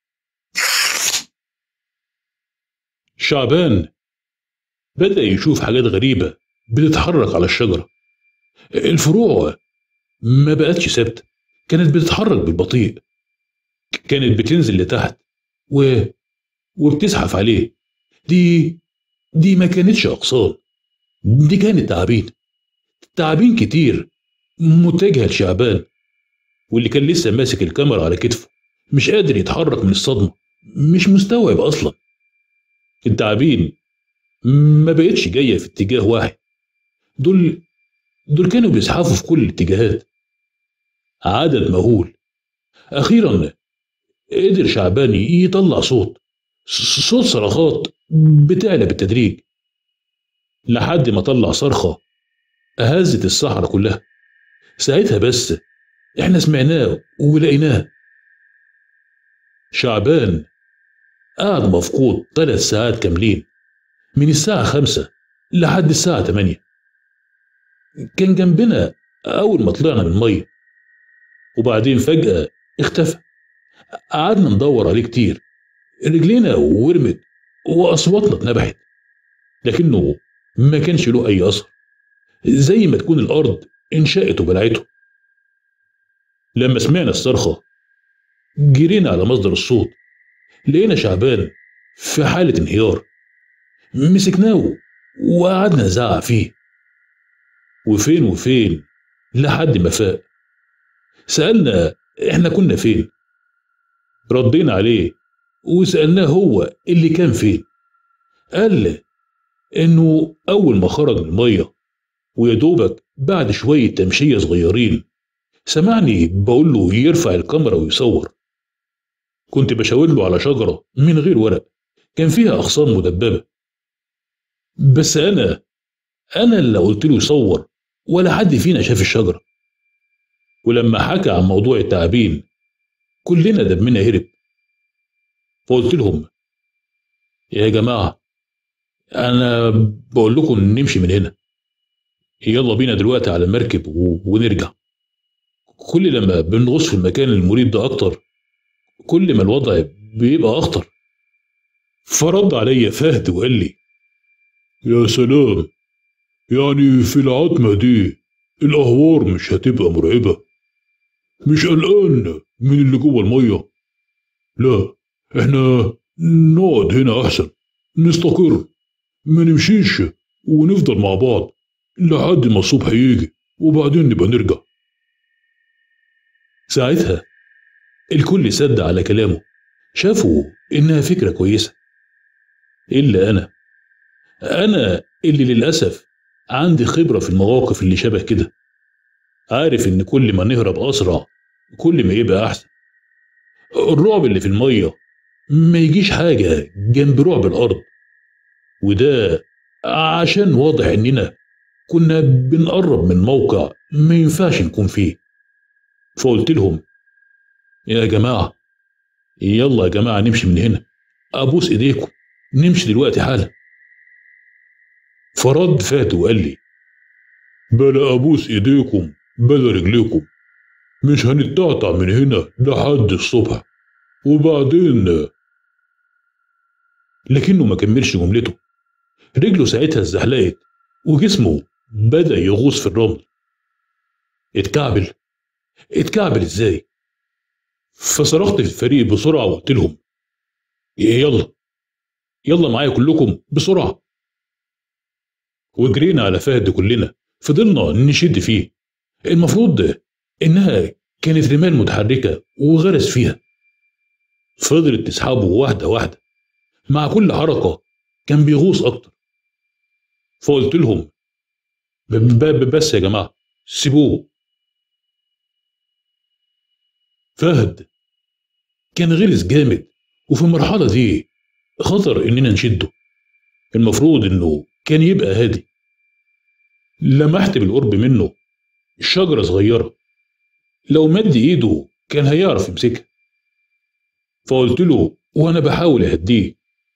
شعبان بدأ يشوف حاجات غريبة بتتحرك على الشجرة الفروع ما بقتش ثابتة كانت بتتحرك بالبطيء كانت بتنزل لتحت و... وبتزحف عليه دي دي ما كانتش أغصان دي كانت تعابين تعابين كتير متجهة لشعبان واللي كان لسه ماسك الكاميرا على كتفه مش قادر يتحرك من الصدمة مش مستوعب أصلا التعابين ما بقتش جاية في اتجاه واحد دول دول كانوا بيزحفوا في كل الاتجاهات عدد مهول أخيرا قدر شعبان يطلع صوت ص- صوت صرخات بتعلى بالتدريج لحد ما طلع صرخة هزت الصحراء كلها ساعتها بس احنا سمعناه ولقيناه شعبان قعد مفقود ثلاث ساعات كاملين من الساعة خمسة لحد الساعة تمانية كان جنبنا أول ما طلعنا من المية وبعدين فجأة اختفى قعدنا ندور عليه كتير رجلينا ورمت وأصواتنا اتنبحت لكنه ما كانش له أي أثر زي ما تكون الأرض انشقت وبلعته لما سمعنا الصرخة جرينا على مصدر الصوت لقينا شعبان في حالة انهيار مسكناه وقعدنا نزعق فيه وفين وفين لحد ما فاق سألنا احنا كنا فين ردينا عليه وسألناه هو اللي كان فين قال انه اول ما خرج من الميه ويا دوبك بعد شويه تمشيه صغيرين سمعني بقول له يرفع الكاميرا ويصور كنت بشاور له على شجره من غير ورق كان فيها اغصان مدببه بس انا انا اللي قلت له يصور ولا حد فينا شاف الشجره ولما حكى عن موضوع التعابين كلنا دمنا هرب فقلت لهم يا جماعه انا بقول لكم نمشي من هنا يلا بينا دلوقتي على المركب و... ونرجع كل لما بنغوص في المكان المريب ده اكتر كل ما الوضع بيبقى اخطر فرد عليا فهد وقال لي يا سلام يعني في العتمة دي الأهوار مش هتبقى مرعبة مش قلقان من اللي جوه المية لا احنا نقعد هنا أحسن نستقر ما نمشيش ونفضل مع بعض لحد ما الصبح يجي وبعدين نبقى نرجع ساعتها الكل سد على كلامه شافوا إنها فكرة كويسة إلا أنا أنا اللي للأسف عندي خبرة في المواقف اللي شبه كده عارف إن كل ما نهرب أسرع كل ما يبقى أحسن الرعب اللي في المية ما يجيش حاجة جنب رعب الأرض وده عشان واضح إننا كنا بنقرب من موقع ما ينفعش نكون فيه فقلت لهم يا جماعة يلا يا جماعة نمشي من هنا أبوس إيديكم نمشي دلوقتي حالا فرد فات وقال لي بلا أبوس إيديكم بلا رجليكم مش هنتقطع من هنا لحد الصبح وبعدين لكنه ما كملش جملته رجله ساعتها اتزحلقت وجسمه بدأ يغوص في الرمل اتكعبل اتكعبل ازاي فصرخت في الفريق بسرعة وقلت لهم يلا يلا معايا كلكم بسرعة وجرينا على فهد كلنا فضلنا نشد فيه المفروض إنها كانت رمال متحركة وغرس فيها فضلت تسحبه واحدة واحدة مع كل حركة كان بيغوص أكتر فقلت لهم ب- ب- بس يا جماعة سيبوه فهد كان غلس جامد وفي المرحلة دي خطر إننا نشده المفروض إنه كان يبقى هادي لمحت بالقرب منه شجرة صغيرة لو مد إيده كان هيعرف يمسكها فقلت له وأنا بحاول أهديه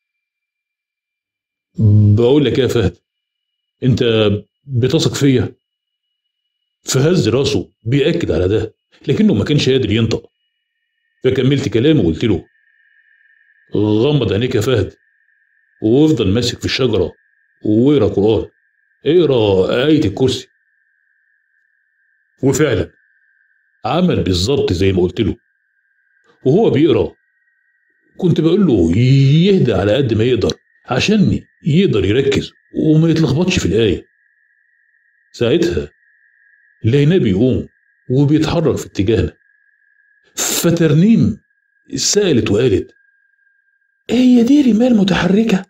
بقول لك إيه يا فهد أنت بتثق فيا فهز راسه بيأكد على ده لكنه ما كانش قادر ينطق فكملت كلامي وقلت له غمض عينيك يا فهد وافضل ماسك في الشجرة واقرا قرآن اقرا آية الكرسي وفعلا عمل بالظبط زي ما قلت له وهو بيقرا كنت بقول له يهدى على قد ما يقدر عشان يقدر يركز وما يتلخبطش في الآية ساعتها لقيناه بيقوم وبيتحرك في اتجاهنا فترنيم سألت وقالت هي دي رمال متحركة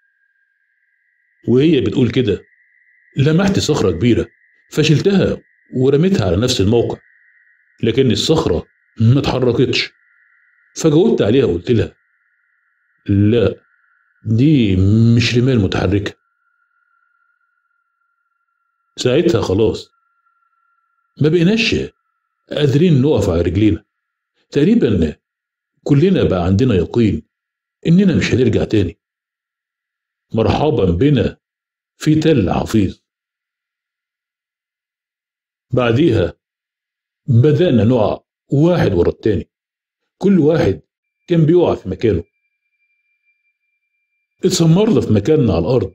وهي بتقول كده لمحت صخرة كبيرة فشلتها ورميتها على نفس الموقع لكن الصخرة ما اتحركتش فجاوبت عليها وقلت لها لا دي مش رمال متحركة ساعتها خلاص ما بقيناش قادرين نقف على رجلينا تقريبا كلنا بقى عندنا يقين اننا مش هنرجع تاني مرحبا بنا في تل حفيظ بعديها بدأنا نقع واحد ورا التاني كل واحد كان بيقع في مكانه اتسمرنا في مكاننا على الأرض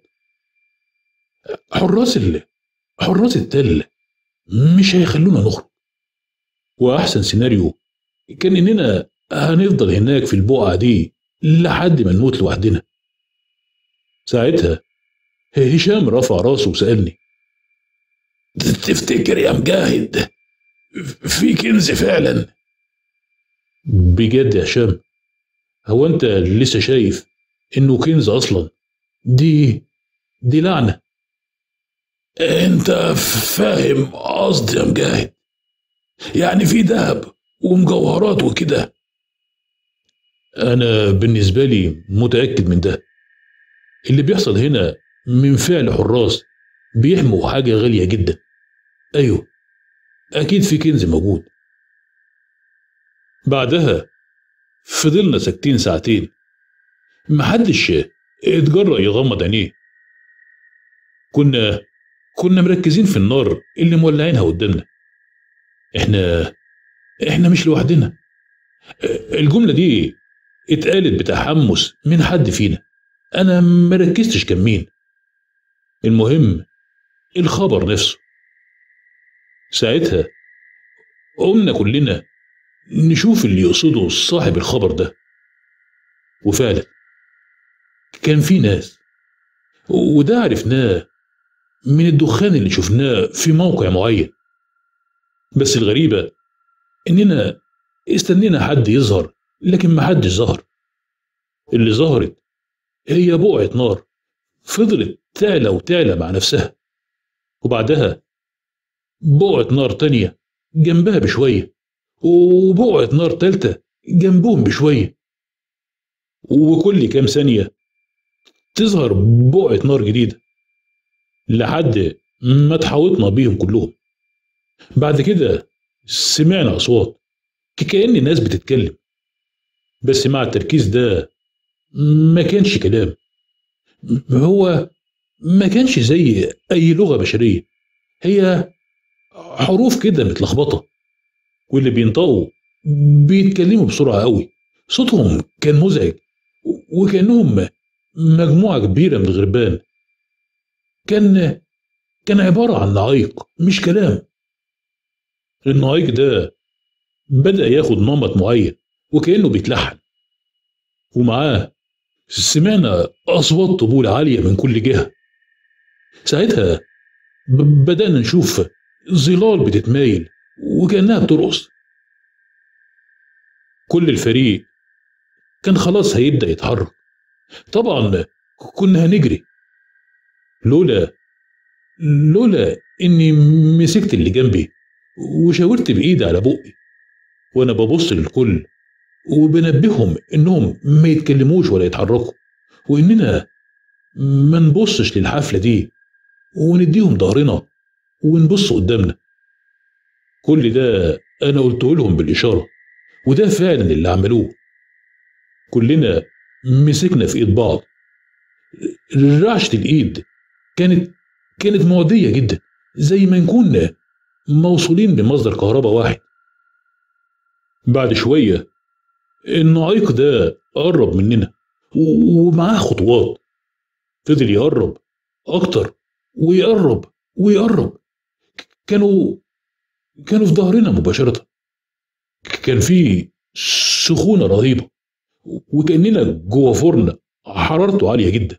حراس ال... حراس التل مش هيخلونا نخرج وأحسن سيناريو كان إننا هنفضل هناك في البقعة دي لحد ما نموت لوحدنا ساعتها هشام رفع راسه وسألني تفتكر يا مجاهد في كنز فعلا بجد يا هشام هو انت لسه شايف انه كنز اصلا دي دي لعنه انت فاهم قصدي يا مجاهد يعني في ذهب ومجوهرات وكده انا بالنسبه لي متاكد من ده اللي بيحصل هنا من فعل حراس بيحموا حاجه غاليه جدا ايوه اكيد في كنز موجود بعدها فضلنا ساكتين ساعتين محدش اتجرأ يغمض عينيه كنا كنا مركزين في النار اللي مولعينها قدامنا احنا احنا مش لوحدنا الجملة دي اتقالت بتحمس من حد فينا انا مركزتش كان مين المهم الخبر نفسه ساعتها قمنا كلنا نشوف اللي يقصده صاحب الخبر ده وفعلا كان في ناس وده عرفناه من الدخان اللي شفناه في موقع معين بس الغريبة إننا استنينا حد يظهر لكن ما حدش ظهر اللي ظهرت هي بقعة نار فضلت تعلى وتعلى مع نفسها وبعدها بقعة نار تانية جنبها بشوية وبقعة نار تالتة جنبهم بشوية وكل كام ثانية تظهر بقعة نار جديدة لحد ما تحاوطنا بيهم كلهم بعد كده سمعنا أصوات كأن الناس بتتكلم بس مع التركيز ده ما كانش كلام هو ما كانش زي أي لغة بشرية هي حروف كده متلخبطة واللي بينطقوا بيتكلموا بسرعة قوي صوتهم كان مزعج وكأنهم مجموعة كبيرة من الغربان كان كان عبارة عن نعيق مش كلام النعيق ده بدأ ياخد نمط معين وكأنه بيتلحن ومعاه سمعنا أصوات طبول عالية من كل جهة ساعتها بدأنا نشوف ظلال بتتمايل وكأنها بترقص كل الفريق كان خلاص هيبدأ يتحرك طبعا كنا هنجري لولا لولا اني مسكت اللي جنبي وشاورت بايدي على بقي وانا ببص للكل وبنبههم انهم ما يتكلموش ولا يتحركوا واننا ما نبصش للحفله دي ونديهم ظهرنا ونبص قدامنا كل ده انا قلته لهم بالاشاره وده فعلا اللي عملوه كلنا مسكنا في ايد بعض رعشه الايد كانت كانت معديه جدا زي ما نكون موصولين بمصدر كهرباء واحد بعد شويه النعيق ده قرب مننا ومعاه خطوات فضل يقرب اكتر ويقرب ويقرب كانوا كانوا في ظهرنا مباشره كان في سخونه رهيبه وكاننا جوه فرن حرارته عاليه جدا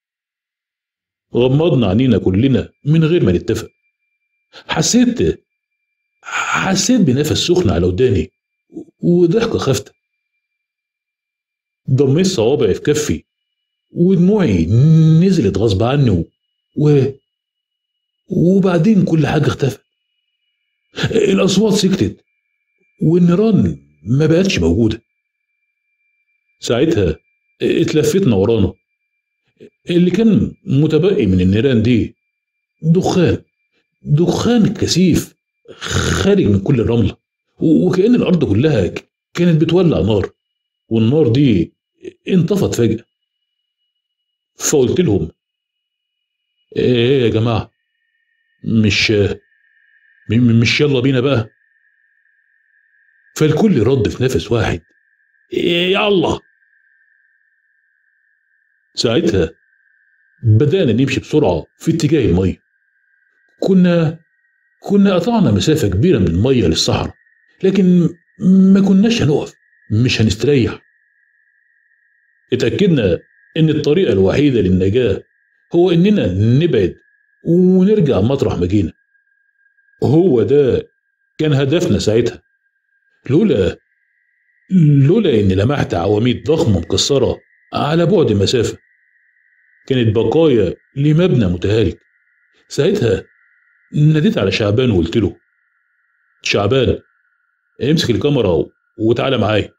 غمضنا عينينا كلنا من غير ما نتفق حسيت حسيت بنفس سخن على وداني وضحكه خافته ضميت صوابعي في كفي ودموعي نزلت غصب عني و... وبعدين كل حاجة اختفت الأصوات سكتت والنيران ما بقتش موجودة ساعتها اتلفتنا ورانا اللي كان متبقي من النيران دي دخان دخان كثيف خارج من كل الرملة وكأن الأرض كلها كانت بتولع نار والنار دي انطفت فجأة فقلت لهم ايه يا جماعة مش م- مش يلا بينا بقى فالكل رد في نفس واحد إيه يلا ساعتها بدأنا نمشي بسرعة في اتجاه المية كنا كنا قطعنا مسافة كبيرة من المية للصحراء لكن ما كناش هنقف مش هنستريح اتأكدنا إن الطريقة الوحيدة للنجاة هو إننا نبعد ونرجع مطرح ما جينا هو ده كان هدفنا ساعتها لولا لولا إني لمحت عواميد ضخمة مكسرة على بعد مسافة كانت بقايا لمبنى متهالك ساعتها ناديت على شعبان وقلت له شعبان امسك الكاميرا وتعالى معايا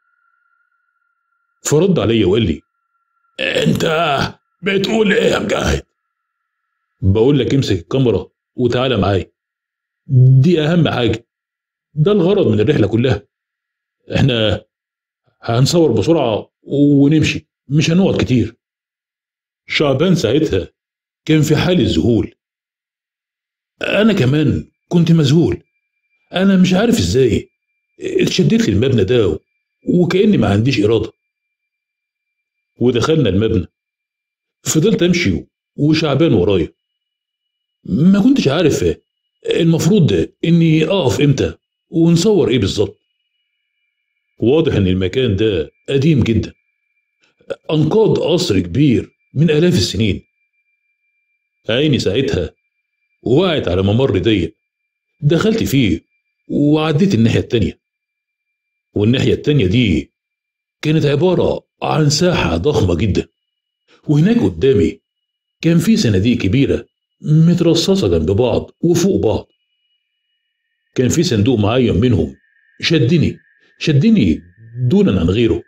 فرد عليا وقال لي انت بتقول ايه يا مجاهد بقول لك امسك الكاميرا وتعالى معايا دي اهم حاجه ده الغرض من الرحله كلها احنا هنصور بسرعه ونمشي مش هنقعد كتير شعبان ساعتها كان في حال الذهول انا كمان كنت مذهول انا مش عارف ازاي اتشددت للمبنى ده وكاني ما عنديش اراده ودخلنا المبنى فضلت امشي وشعبان ورايا ما كنتش عارف المفروض اني اقف امتى ونصور ايه بالظبط واضح ان المكان ده قديم جدا انقاض قصر كبير من الاف السنين عيني ساعتها وقعت على ممر ضيق دخلت فيه وعديت الناحية التانية والناحية التانية دي كانت عبارة عن ساحة ضخمة جدا وهناك قدامي كان في صناديق كبيرة مترصصة جنب بعض وفوق بعض كان في صندوق معين منهم شدني شدني دونا عن غيره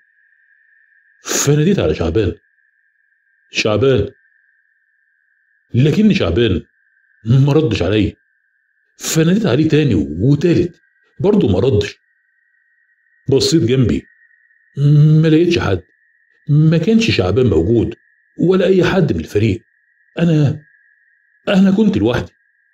فناديت على شعبان شعبان لكن شعبان ما ردش عليا فناديت عليه تاني وتالت برضه ما ردش بصيت جنبي ما لقيتش حد ما كانش شعبان موجود ولا اي حد من الفريق انا انا كنت لوحدي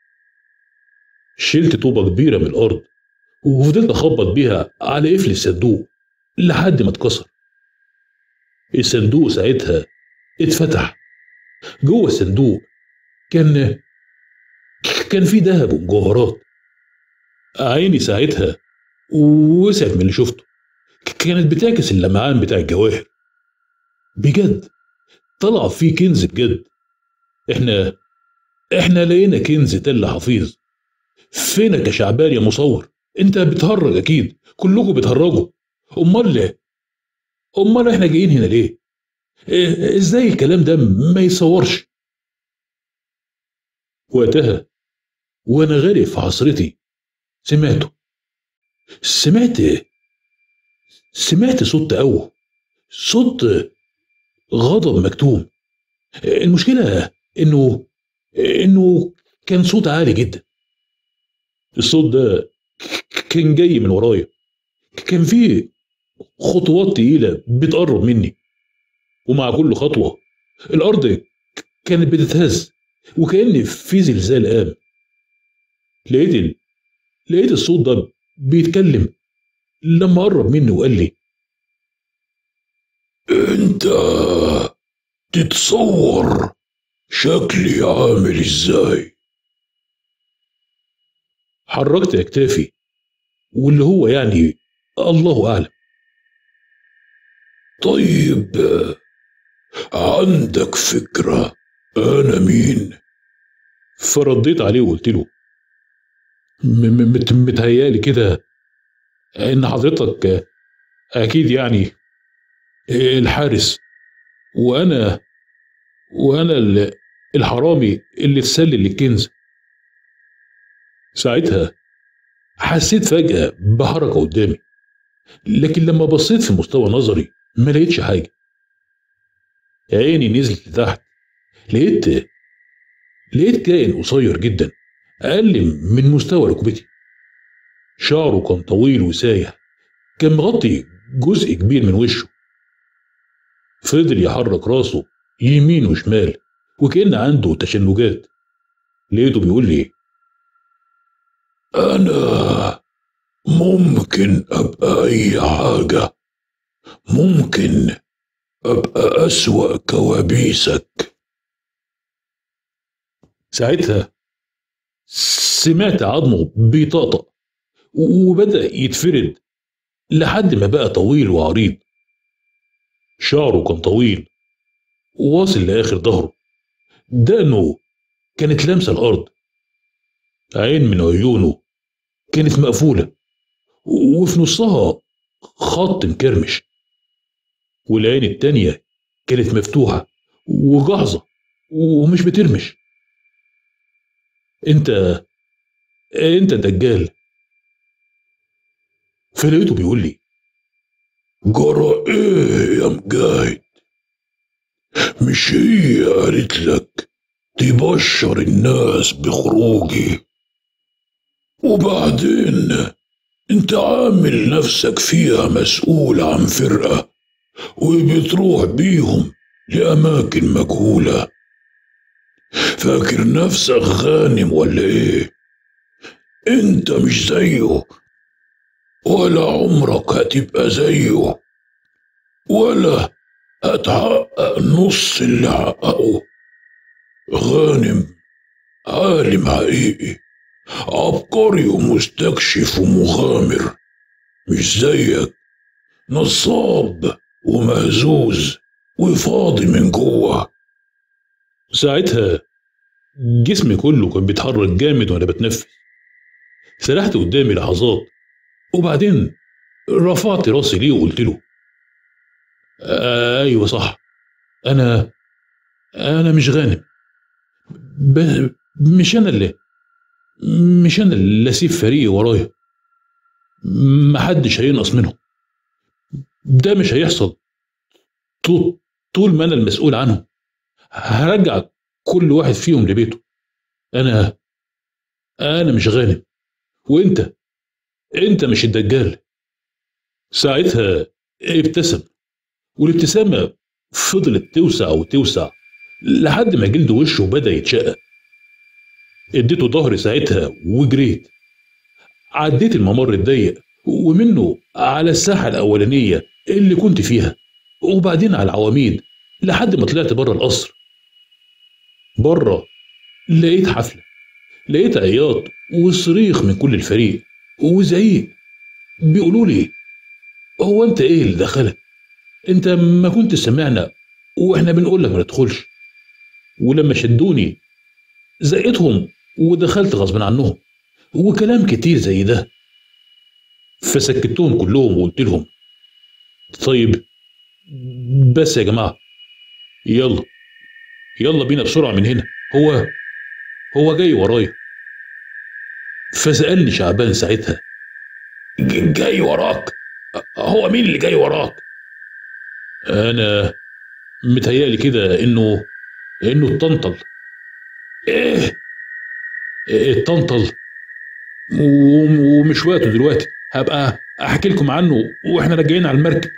شلت طوبة كبيرة من الأرض وفضلت أخبط بيها على قفل الصندوق لحد ما اتكسر الصندوق ساعتها اتفتح جوه الصندوق كان كان في ذهب ومجوهرات عيني ساعتها وسعت من اللي شفته كانت بتعكس اللمعان بتاع الجواهر بجد طلع فيه كنز بجد احنا احنا لقينا كنز تل حفيظ فينك يا شعبان يا مصور انت بتهرج اكيد كلكم بتهرجوا امال ليه امال احنا جايين هنا ليه إيه ازاي الكلام ده ما يصورش وقتها وانا غارق في عصرتي سمعته سمعت سمعت صوت تأوه صوت غضب مكتوم المشكلة انه انه كان صوت عالي جدا الصوت ده كان جاي من ورايا كان فيه خطوات تقيلة بتقرب مني ومع كل خطوة الأرض كانت بتتهز وكأن في زلزال قام لقيت ال... لقيت الصوت ده بيتكلم لما قرب مني وقال لي انت تتصور شكلي عامل ازاي حركت اكتافي واللي هو يعني الله اعلم طيب عندك فكرة أنا مين؟ فرديت عليه وقلت له م- مت- متهيالي كده ان حضرتك اكيد يعني الحارس وانا وانا ال- الحرامي اللي اتسلل للكنز ساعتها حسيت فجأة بحركة قدامي لكن لما بصيت في مستوى نظري ما لقيتش حاجة عيني نزلت لتحت لقيت لقيت كائن قصير جدا أقل من مستوى ركبتي شعره كان طويل وسايح كان مغطي جزء كبير من وشه فضل يحرك راسه يمين وشمال وكأن عنده تشنجات لقيته بيقول لي أنا ممكن أبقى أي حاجة ممكن أبقى أسوأ كوابيسك ساعتها سمعت عظمه بيطقطق وبدأ يتفرد لحد ما بقى طويل وعريض شعره كان طويل واصل لآخر ظهره دقنه كانت لامسة الأرض عين من عيونه كانت مقفولة وفي نصها خط مكرمش والعين التانية كانت مفتوحة وجاهزة ومش بترمش انت انت دجال فلقيته بيقول لي جرى إيه يا مجاهد مش هي قالت لك تبشر الناس بخروجي وبعدين انت عامل نفسك فيها مسؤول عن فرقة وبتروح بيهم لأماكن مجهولة فاكر نفسك غانم ولا ايه انت مش زيه ولا عمرك هتبقى زيه ولا هتحقق نص اللي حققه غانم عالم حقيقي عبقري ومستكشف ومغامر مش زيك نصاب ومهزوز وفاضي من جوه ساعتها جسمي كله كان بيتحرك جامد وانا بتنفس سرحت قدامي لحظات وبعدين رفعت راسي ليه وقلت له ايوه صح انا انا مش غانم ب... مش انا اللي مش انا اللي اسيب فريقي ورايا محدش هينقص منهم ده مش هيحصل طول طول ما انا المسؤول عنهم هرجع كل واحد فيهم لبيته انا انا مش غانم وانت انت مش الدجال ساعتها ابتسم والابتسامه فضلت توسع وتوسع لحد ما جلد وشه بدا يتشقق اديته ظهري ساعتها وجريت عديت الممر الضيق ومنه على الساحه الاولانيه اللي كنت فيها وبعدين على العواميد لحد ما طلعت بره القصر بره لقيت حفله لقيت عياط وصريخ من كل الفريق وزعيق بيقولوا لي هو انت ايه اللي دخلك انت ما كنت سمعنا واحنا بنقول لك ما تدخلش ولما شدوني زقتهم ودخلت غصب عنهم وكلام كتير زي ده فسكتهم كلهم وقلت لهم طيب بس يا جماعه يلا يلا بينا بسرعه من هنا هو هو جاي ورايا فسألني شعبان ساعتها ج- جاي وراك هو مين اللي جاي وراك انا متهيألي كده انه انه اتطنطل ايه اتطنطل و- ومش وقته دلوقتي هبقى احكي لكم عنه واحنا راجعين على المركب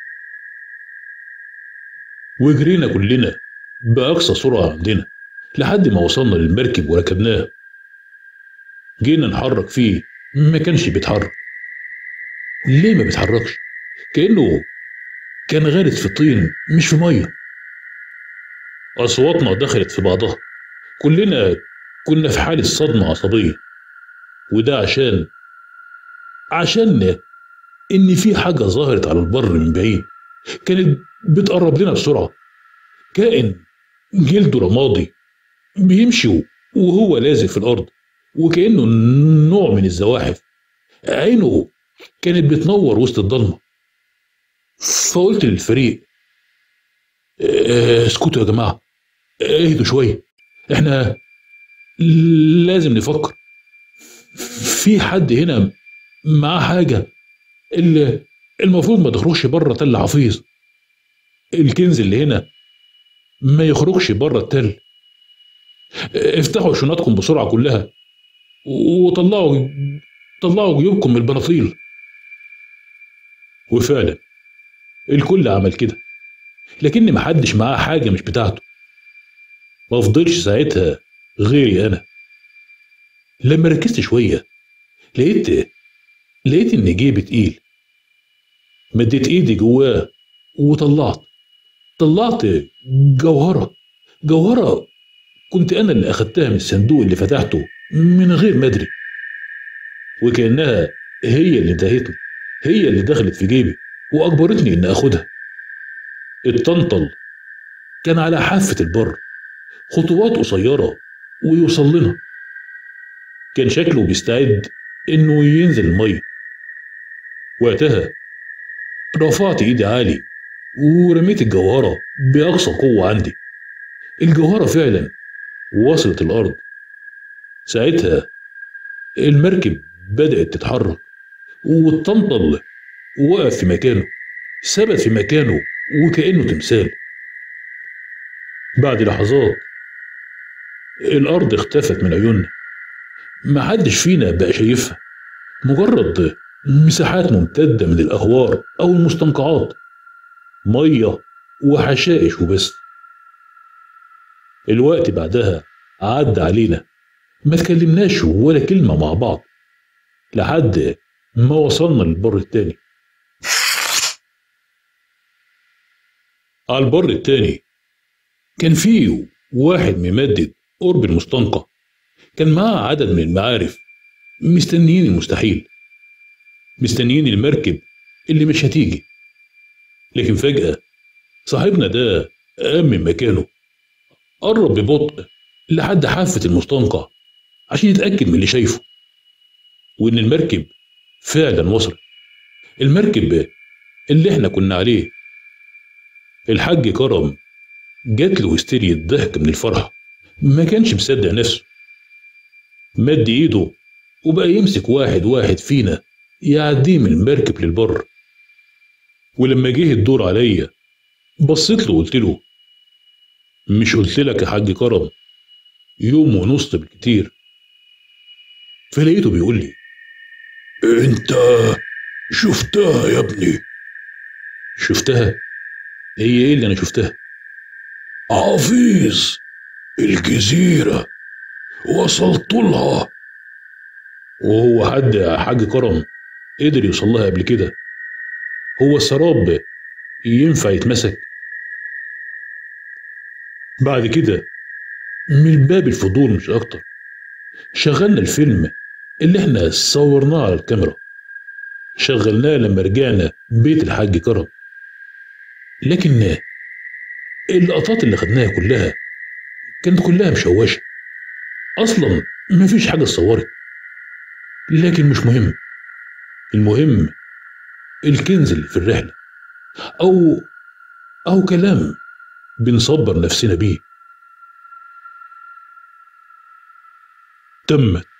وجرينا كلنا بأقصى سرعة عندنا لحد ما وصلنا للمركب وركبناه جينا نحرك فيه ما كانش بيتحرك ليه ما بيتحركش كأنه كان غارس في طين مش في مية أصواتنا دخلت في بعضها كلنا كنا في حالة صدمة عصبية وده عشان عشان إن في حاجة ظهرت على البر من بعيد كانت بتقرب لنا بسرعة كائن جلده رمادي بيمشي وهو لازق في الأرض وكأنه نوع من الزواحف عينه كانت بتنور وسط الضلمة فقلت للفريق "آه، اسكتوا يا جماعة اهدوا شوية احنا لازم نفكر في حد هنا معاه حاجة اللي المفروض ما تخرجش بره تل حفيظ الكنز اللي هنا ما يخرجش بره التل افتحوا شنطكم بسرعة كلها وطلعوا طلعوا جيوبكم من البناطيل وفعلا الكل عمل كده لكن محدش معاه حاجة مش بتاعته ما فضلش ساعتها غيري انا لما ركزت شويه لقيت لقيت ان جيبي تقيل مديت ايدي جواه وطلعت طلعت جوهره جوهره كنت انا اللي اخدتها من الصندوق اللي فتحته من غير ما ادري وكانها هي اللي انتهتني هي اللي دخلت في جيبي واجبرتني ان اخدها الطنطل كان على حافه البر خطوات قصيره ويوصل لنا كان شكله بيستعد انه ينزل الميه وقتها رفعت ايدي عالي ورميت الجوهره باقصى قوه عندي الجوهره فعلا وصلت الارض ساعتها المركب بدات تتحرك والطنطل وقف في مكانه ثبت في مكانه وكانه تمثال بعد لحظات الارض اختفت من عيوننا محدش فينا بقى شايفها مجرد مساحات ممتدة من الأهوار أو المستنقعات مية وحشائش وبس الوقت بعدها عدى علينا ما تكلمناش ولا كلمة مع بعض لحد ما وصلنا للبر التاني على البر التاني كان فيه واحد ممدد قرب المستنقع كان معاه عدد من المعارف مستنيين المستحيل مستنيين المركب اللي مش هتيجي لكن فجأة صاحبنا ده قام من مكانه قرب ببطء لحد حافة المستنقع عشان يتأكد من اللي شايفه وإن المركب فعلا وصلت المركب اللي احنا كنا عليه الحاج كرم جات له هستيريا ضحك من الفرحة ما كانش مصدق نفسه مد ايده وبقى يمسك واحد واحد فينا يعديه من المركب للبر ولما جه الدور عليا بصيت له وقلت له مش قلت لك يا حاج كرم يوم ونص بالكتير فلقيته بيقول لي انت شفتها يا ابني شفتها هي ايه اللي انا شفتها عفيظ الجزيرة وصلت لها وهو حد يا حاج كرم قدر يوصل لها قبل كده هو السراب ينفع يتمسك بعد كده من باب الفضول مش اكتر شغلنا الفيلم اللي احنا صورناه على الكاميرا شغلناه لما رجعنا بيت الحاج كرم لكن اللقطات اللي خدناها كلها كانت كلها مشوشة أصلا مفيش حاجة اتصورت لكن مش مهم المهم الكنز اللي في الرحلة أو أو كلام بنصبر نفسنا بيه تمت